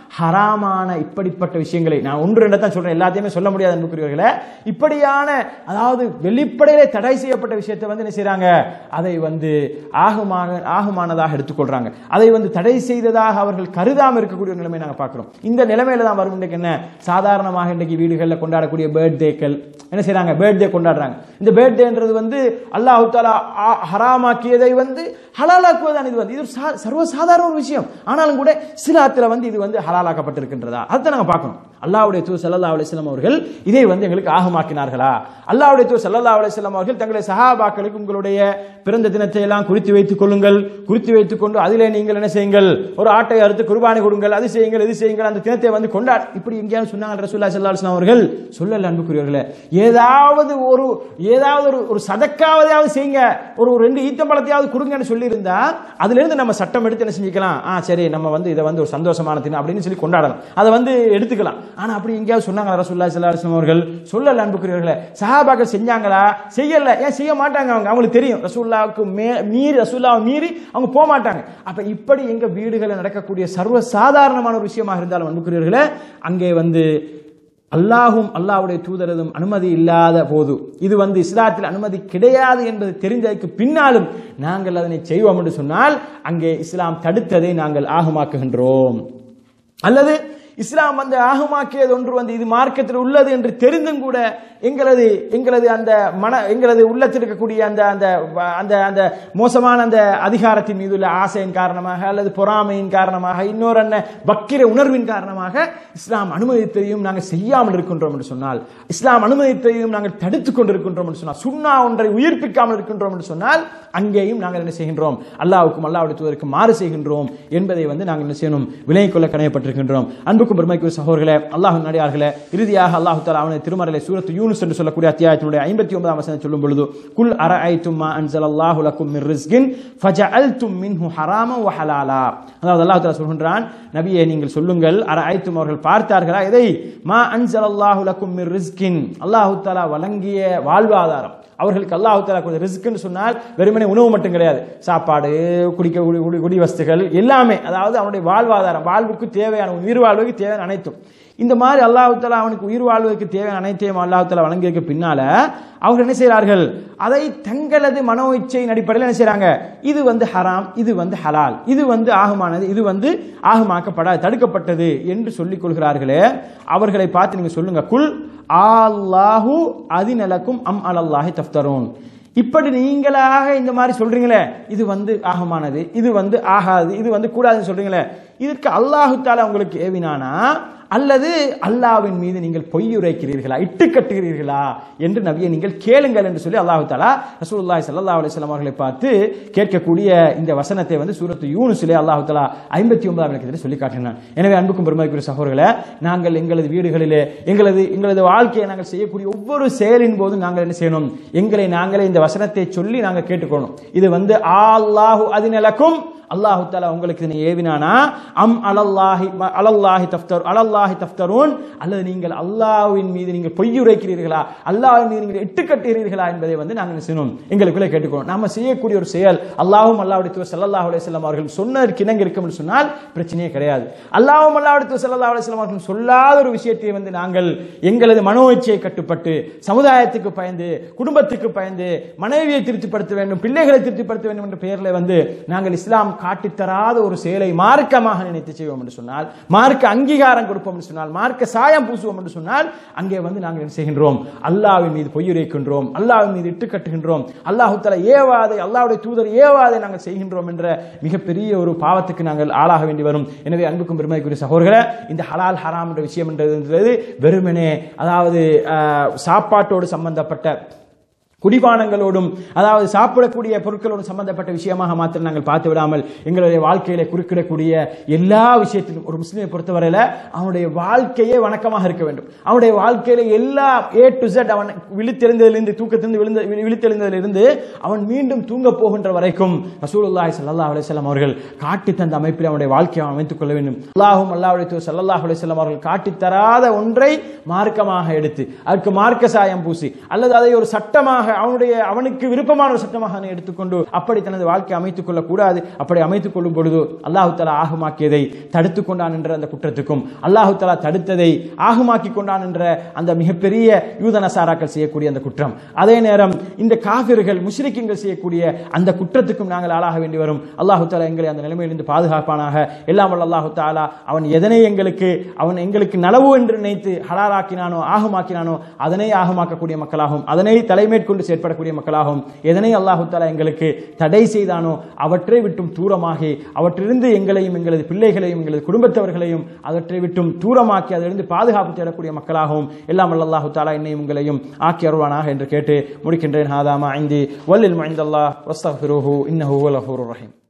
Speaker 3: ஹராமான இப்படிப்பட்ட விஷயங்களை நான் ஒன்று ரெண்டு தான் சொல்றேன் எல்லாத்தையுமே சொல்ல முடியாது அன்புக்குரியவர்களே இப்படியான அதாவது வெளிப்படையிலே தடை செய்யப்பட்ட விஷயத்தை வந்து என்ன செய்றாங்க அதை வந்து ஆகுமான ஆகுமானதாக எடுத்துக்கொள்றாங்க அதை வந்து தடை செய்ததாக அவர்கள் கருதாம இருக்கக்கூடிய ஒரு நிலைமை நாங்க பார்க்கிறோம் இந்த நிலைமையில தான் வரும் இன்றைக்கு என்ன சாதாரணமாக இன்றைக்கு வீடுகளில் கொண்டாடக்கூடிய பர்த்டேக்கள் என்ன செய்றாங்க பர்த்டே கொண்டாடுறாங்க இந்த பர்த்டேன்றது வந்து அல்லாஹ் தாலா ஆ- ஹராமாக்கியதை வந்து ஹலாலாக்குவதுதான் இது வந்து இது ஒரு சா- சர்வசாதாரண ஒரு விஷயம் ஆனாலும் கூட சிலாத்துல வந்து இது வந்து ஹலாலாக்கப்பட்டிருக்கின்றதா அதை நாங்க பார்க்கணும் அல்லாஹ்வுடைய தூர் சல்லல்லாஹு அலைஹி வஸல்லம் அவர்கள் இதை வந்து எங்களுக்கு ஆகமாக்கினார்களா அல்லாஹ்வுடைய தூர் சல்லல்லாஹு அலைஹி வஸல்லம் அவர்கள் தங்களுடைய சஹாபாக்களுக்கு உங்களுடைய பிறந்த தினத்தை எல்லாம் குறித்து வைத்துக் கொள்ளுங்கள் குறித்து வைத்துக் கொண்டு அதிலே நீங்கள் என்ன செய்யுங்கள் ஒரு ஆட்டை அறுத்து குர்பானி கொடுங்கள் அது செய்யுங்கள் இது செய்யுங்கள் அந்த தினத்தை வந்து கொண்டாட இப்படி எங்கேயாவது சொன்னாங்க ரசூல்லா ஸல்லல்லாஹு அலைஹி வஸல்லம் அவர்கள் சொல்லல அன்புக்குரியவர்களே ஏதாவது ஒரு ஏதாவது ஒரு ஒரு சதக்காவதையாவது செய்யுங்க ஒரு ரெண்டு ஈத்தம்பழத்தையாவது கொடுங்கன்னு சொல்லியிருந்தா அதுல இருந்து நம்ம சட்டம் எடுத்து என்ன செஞ்சுக்கலாம் ஆ சரி நம்ம வந்து இதை வந்து ஒரு சந்தோஷமான தினம் அப்படின்னு சொல்லி கொண்டாடலாம் அதை வந்து எடுத்துக்கலாம் ஆனா அப்படி எங்கேயாவது சொன்னாங்க ரசூல்லா ஸல்லல்லாஹு அலைஹி வஸல்லம் அவர்கள் சொல்லல அன்புக்குரியவர்களே சஹாபாக்கள் செஞ்சாங்களா செய்யல ஏன் செய்ய மாட்டாங்க அவங்க அவங்களுக்கு தெரியும் ரசூல்லாவுக்கு மே மீறி ரசூல்லாவை மீறி அவங்க போக மாட்டாங்க அப்ப இப்படி எங்க வீடுகளில் நடக்கக்கூடிய சர்வ சாதாரணமான ஒரு விஷயமாக இருந்தாலும் அன்புக்குரியவர்களே அங்கே வந்து அல்லாஹும் அல்லாஹ்வுடைய தூதரதும் அனுமதி இல்லாத போது இது வந்து இஸ்லாத்தில் அனுமதி கிடையாது என்பது தெரிந்ததற்கு பின்னாலும் நாங்கள் அதனை செய்வோம் என்று சொன்னால் அங்கே இஸ்லாம் தடுத்ததை நாங்கள் ஆகமாக்குகின்றோம் அல்லது இஸ்லாம் வந்து ஆகமாக்கியது ஒன்று வந்து இது மார்க்கத்தில் உள்ளது என்று தெரிந்தும் கூட எங்களது எங்களது அந்த மன எங்களது உள்ளத்தில் இருக்கக்கூடிய அந்த அந்த அந்த அந்த மோசமான அந்த அதிகாரத்தின் மீது உள்ள ஆசையின் காரணமாக அல்லது பொறாமையின் காரணமாக இன்னொரு என்ன வக்கிர உணர்வின் காரணமாக இஸ்லாம் அனுமதித்ததையும் நாங்கள் செய்யாமல் இருக்கின்றோம் என்று சொன்னால் இஸ்லாம் அனுமதித்ததையும் நாங்கள் தடுத்துக் கொண்டிருக்கின்றோம் என்று சொன்னால் சுண்ணா ஒன்றை உயிர்ப்பிக்காமல் இருக்கின்றோம் என்று சொன்னால் அங்கேயும் நாங்கள் என்ன செய்கின்றோம் அல்லாவுக்கும் அல்லாவுடைய தூதருக்கு மாறு செய்கின்றோம் என்பதை வந்து நாங்கள் என்ன செய்யணும் விலகிக் கொள்ள கணையப்பட்டிருக்கின்றோம் அன்புக்கும் பெருமைக்கும் சகோதரர்களே அல்லாஹ் நடிகார்களே இறுதியாக அல்லாஹு தாலா அவனை திருமறையிலே சூரத்து யூனுஸ் என்று சொல்லக்கூடிய அத்தியாயத்தினுடைய ஐம்பத்தி ஒன்பதாம் வசனம் சொல்லும் பொழுது குல் அரஐத்தும் மா அன்சல் அல்லாஹு லக்கும் மிர் ரிஸ்கின் ஃபஜஅல்தும் மின்ஹு ஹராமா வ ஹலாலா அதாவது அல்லாஹ் தாலா சொல்கின்றான் நபியே நீங்கள் சொல்லுங்கள் அரஐத்தும் அவர்கள் பார்த்தார்களா எதை மா அன்சல் அல்லாஹு லக்கும் மிர் ரிஸ்கின் அல்லாஹு தாலா வழங்கிய வாழ்வாதாரம் அவர்களுக்கு அல்லாஹ் தாலா கொஞ்சம் ரிஸ்க்னு சொன்னால் வெறுமனே உணவு மட்டும் கிடையாது சாப்பாடு குடிக்க குடி குடி குடி வஸ்துகள் எல்லாமே அதாவது அவனுடைய வாழ்வாதாரம் வாழ்வுக்கு தேவையான உயிர் வாழ்வுக்கு தேவையான அனைத்தும் இந்த மாதிரி அல்லாஹ் தாலா அவனுக்கு உயிர் வாழ்வதற்கு தேவையான அனைத்தையும் அல்லாஹ் தாலா வழங்கியதுக்கு பின்னால அவங்க என்ன செய்கிறார்கள் அதை தங்களது மனோ இச்சையின் அடிப்படையில் என்ன செய்றாங்க இது வந்து ஹராம் இது வந்து ஹலால் இது வந்து ஆகுமானது இது வந்து ஆகுமாக்கப்படாது தடுக்கப்பட்டது என்று சொல்லிக் கொள்கிறார்களே அவர்களை பார்த்து நீங்க சொல்லுங்க குல் ஆல்லாஹு அதினலக்கும் அம் அலல்லாஹி தஃப்தரூன் இப்படி நீங்களாக இந்த மாதிரி சொல்றீங்களே இது வந்து ஆகமானது இது வந்து ஆகாது இது வந்து கூடாதுன்னு சொல்றீங்களே இதற்கு அல்லாஹு தாலா உங்களுக்கு ஏவினானா அல்லது அல்லாவின் மீது நீங்கள் பொய்யுரைக்கிறீர்களா இட்டு கட்டுகிறீர்களா என்று நபியை நீங்கள் கேளுங்கள் என்று சொல்லி அல்லாஹு தாலா ரசூலுல்லாஹி ஸல்லல்லாஹு அலைஹி வஸல்லம் அவர்களை பார்த்து கேட்கக்கூடிய இந்த வசனத்தை வந்து சூரத்து யூனுஸிலே அல்லாஹு தாலா ஐம்பத்தி ஒன்பதாம் இலக்கத்தில் சொல்லி காட்டினான் எனவே அன்புக்கும் பெருமதிக்குரிய சகோதரர்களே நாங்கள் எங்களது வீடுகளிலே எங்களது எங்களது வாழ்க்கையை நாங்கள் செய்யக்கூடிய ஒவ்வொரு செயலின் போது நாங்கள் என்ன செய்யணும் எங்களை நாங்களே இந்த வசனத்தை சொல்லி நாங்கள் கேட்டுக்கொள்ளணும் இது வந்து ஆல்லாஹு அதினலக்கும் அல்லாஹு தாலா உங்களுக்கு இதனை ஏவினானா அம் அலல்லாஹி ம- அலல்லாஹி தஃப்தர் அலல்லாஹி தஃப்தரூன் அல்லது நீங்கள் அல்லாஹ்வின் மீது நீங்கள் பொய்யுரைக்கிறீர்களா அல்லாஹ்வின் மீது நீங்கள் இட்டு கட்டுகிறீர்களா என்பதை வந்து நாங்கள் என்ன செய்யணும் எங்களுக்குள்ளே கேட்டுக்கணும் நாம செய்யக்கூடிய ஒரு செயல் அல்லாஹ்வும் அல்லாஹ்வுடைய தூதர் ஸல்லல்லாஹு அலைஹி வஸல்லம் அவர்கள் சொன்னதற்கு இணங்க இருக்கும் என்று சொன்னால் பிரச்சனையே கிடையாது அல்லாஹ்வும் அல்லாஹ்வுடைய தூதர் ஸல்லல்லாஹு அலைஹி வஸல்லம் அவர்கள் சொல்லாத ஒரு விஷயத்தை வந்து நாங்கள் எங்களது மனோ இச்சையை கட்டுப்பட்டு சமுதாயத்துக்கு பயந்து குடும்பத்துக்கு பயந்து மனைவியை திருப்திப்படுத்த வேண்டும் பிள்ளைகளை திருப்திப்படுத்த வேண்டும் என்ற பெயரில் வந்து நாங்கள் இஸ்லாம் காட்டித்தராத ஒரு செயலை மார்க்கமாக நினைத்து செய்வோம் என்று சொன்னால் மார்க்க அங்கீகாரம் கொடுப்போம் என்று சொன்னால் மார்க்க சாயம் பூசுவோம் என்று சொன்னால் அங்கே வந்து நாங்கள் என்ன செய்கின்றோம் அல்லாஹ்வின் மீது பொய்யுரைக்கின்றோம் அல்லாஹ்வின் மீது இட்டு கட்டுகின்றோம் அல்லாஹு தஆலா ஏவாதை அல்லாஹ்வுடைய தூதர் ஏவாதை நாங்கள் செய்கின்றோம் என்ற மிகப்பெரிய ஒரு பாவத்துக்கு நாங்கள் ஆளாக வேண்டி வரும் எனவே அன்புக்கும் பெருமைக்குரிய சகோதரர்களே இந்த ஹலால் ஹராம் என்ற விஷயம் என்றது வெறுமனே அதாவது அஹ், சாப்பாட்டோடு சம்பந்தப்பட்ட குடிபானங்களோடும் அதாவது சாப்பிடக்கூடிய பொருட்களோடும் சம்பந்தப்பட்ட விஷயமாக மாத்திரம் நாங்கள் பார்த்து விடாமல் எங்களுடைய வாழ்க்கையில குறுக்கிடக்கூடிய எல்லா விஷயத்திலும் ஒரு முஸ்லிமை பொறுத்தவரையில அவனுடைய வாழ்க்கையே வணக்கமாக இருக்க வேண்டும் அவனுடைய வாழ்க்கையில எல்லா ஏ டு Z அவன் விழித்தெழுந்ததிலிருந்து தூக்கத்திலிருந்து விழுந்த வி- விழித்தெழுந்ததிலிருந்து அவன் மீண்டும் தூங்க போகின்ற வரைக்கும் ரசூலுல்லாஹி ஸல்லல்லாஹு அலைஹி வஸல்லம் அவர்கள் காட்டி தந்த அமைப்பில் அவனுடைய வாழ்க்கையை அவன் அமைத்துக் கொள்ள வேண்டும் அல்லாஹும் அல்லாஹ்வுடைய தூதர் ஸல்லல்லாஹு அலைஹி வஸல்லம் அவர்கள் காட்டித் தராத ஒன்றை மார்க்கமாக எடுத்து அதற்கு மார்க்க சாயம் பூசி அல்லது அதை ஒரு சட்டமாக அவனுடைய அவனுக்கு விருப்பமான ஒரு சட்டமாக அதனை எடுத்துக்கொண்டு அப்படி தனது வாழ்க்கை அமைத்துக் கொள்ள கூடாது அப்படி அமைத்துக் கொள்ளும் பொழுது அல்லாஹு தலா ஆகுமாக்கியதை தடுத்து கொண்டான் என்ற அந்த குற்றத்துக்கும் அல்லாஹு தலா தடுத்ததை ஆகுமாக்கி கொண்டான் என்ற அந்த மிகப்பெரிய யூத நசாராக்கள் செய்யக்கூடிய அந்த குற்றம் அதே நேரம் இந்த காபிர்கள் முஸ்லிக்கிங்கள் செய்யக்கூடிய அந்த குற்றத்துக்கும் நாங்கள் ஆளாக வேண்டி வரும் அல்லாஹு தாலா எங்களை அந்த நிலைமையிலிருந்து பாதுகாப்பானாக எல்லாம் வல்ல அல்லாஹு தாலா அவன் எதனை எங்களுக்கு அவன் எங்களுக்கு நலவு என்று நினைத்து ஹலாலாக்கினானோ ஆகுமாக்கினானோ அதனை ஆகுமாக்கக்கூடிய மக்களாகும் அதனை தலைமேற்கொண்டு செயற்படக்கூடிய மக்களாகும் எதனை அல்லாஹு தாலா எங்களுக்கு தடை செய்தானோ அவற்றை விட்டும் தூரமாகி அவற்றிலிருந்து எங்களையும் எங்களது பிள்ளைகளையும் எங்களது குடும்பத்தவர்களையும் அவற்றை விட்டும் தூரமாக்கி அதிலிருந்து பாதுகாப்பு தேடக்கூடிய மக்களாகவும் எல்லாம் வல்ல அல்லாஹு தாலா என்னையும் உங்களையும் ஆக்கி அருவானாக என்று கேட்டு முடிக்கின்றேன் ஹாதாமா ஐந்தி வல்லில் மைந்தல்லா வஸ்தஃபிருஹு இன்னஹு வல் கஃபூருர் ரஹீம்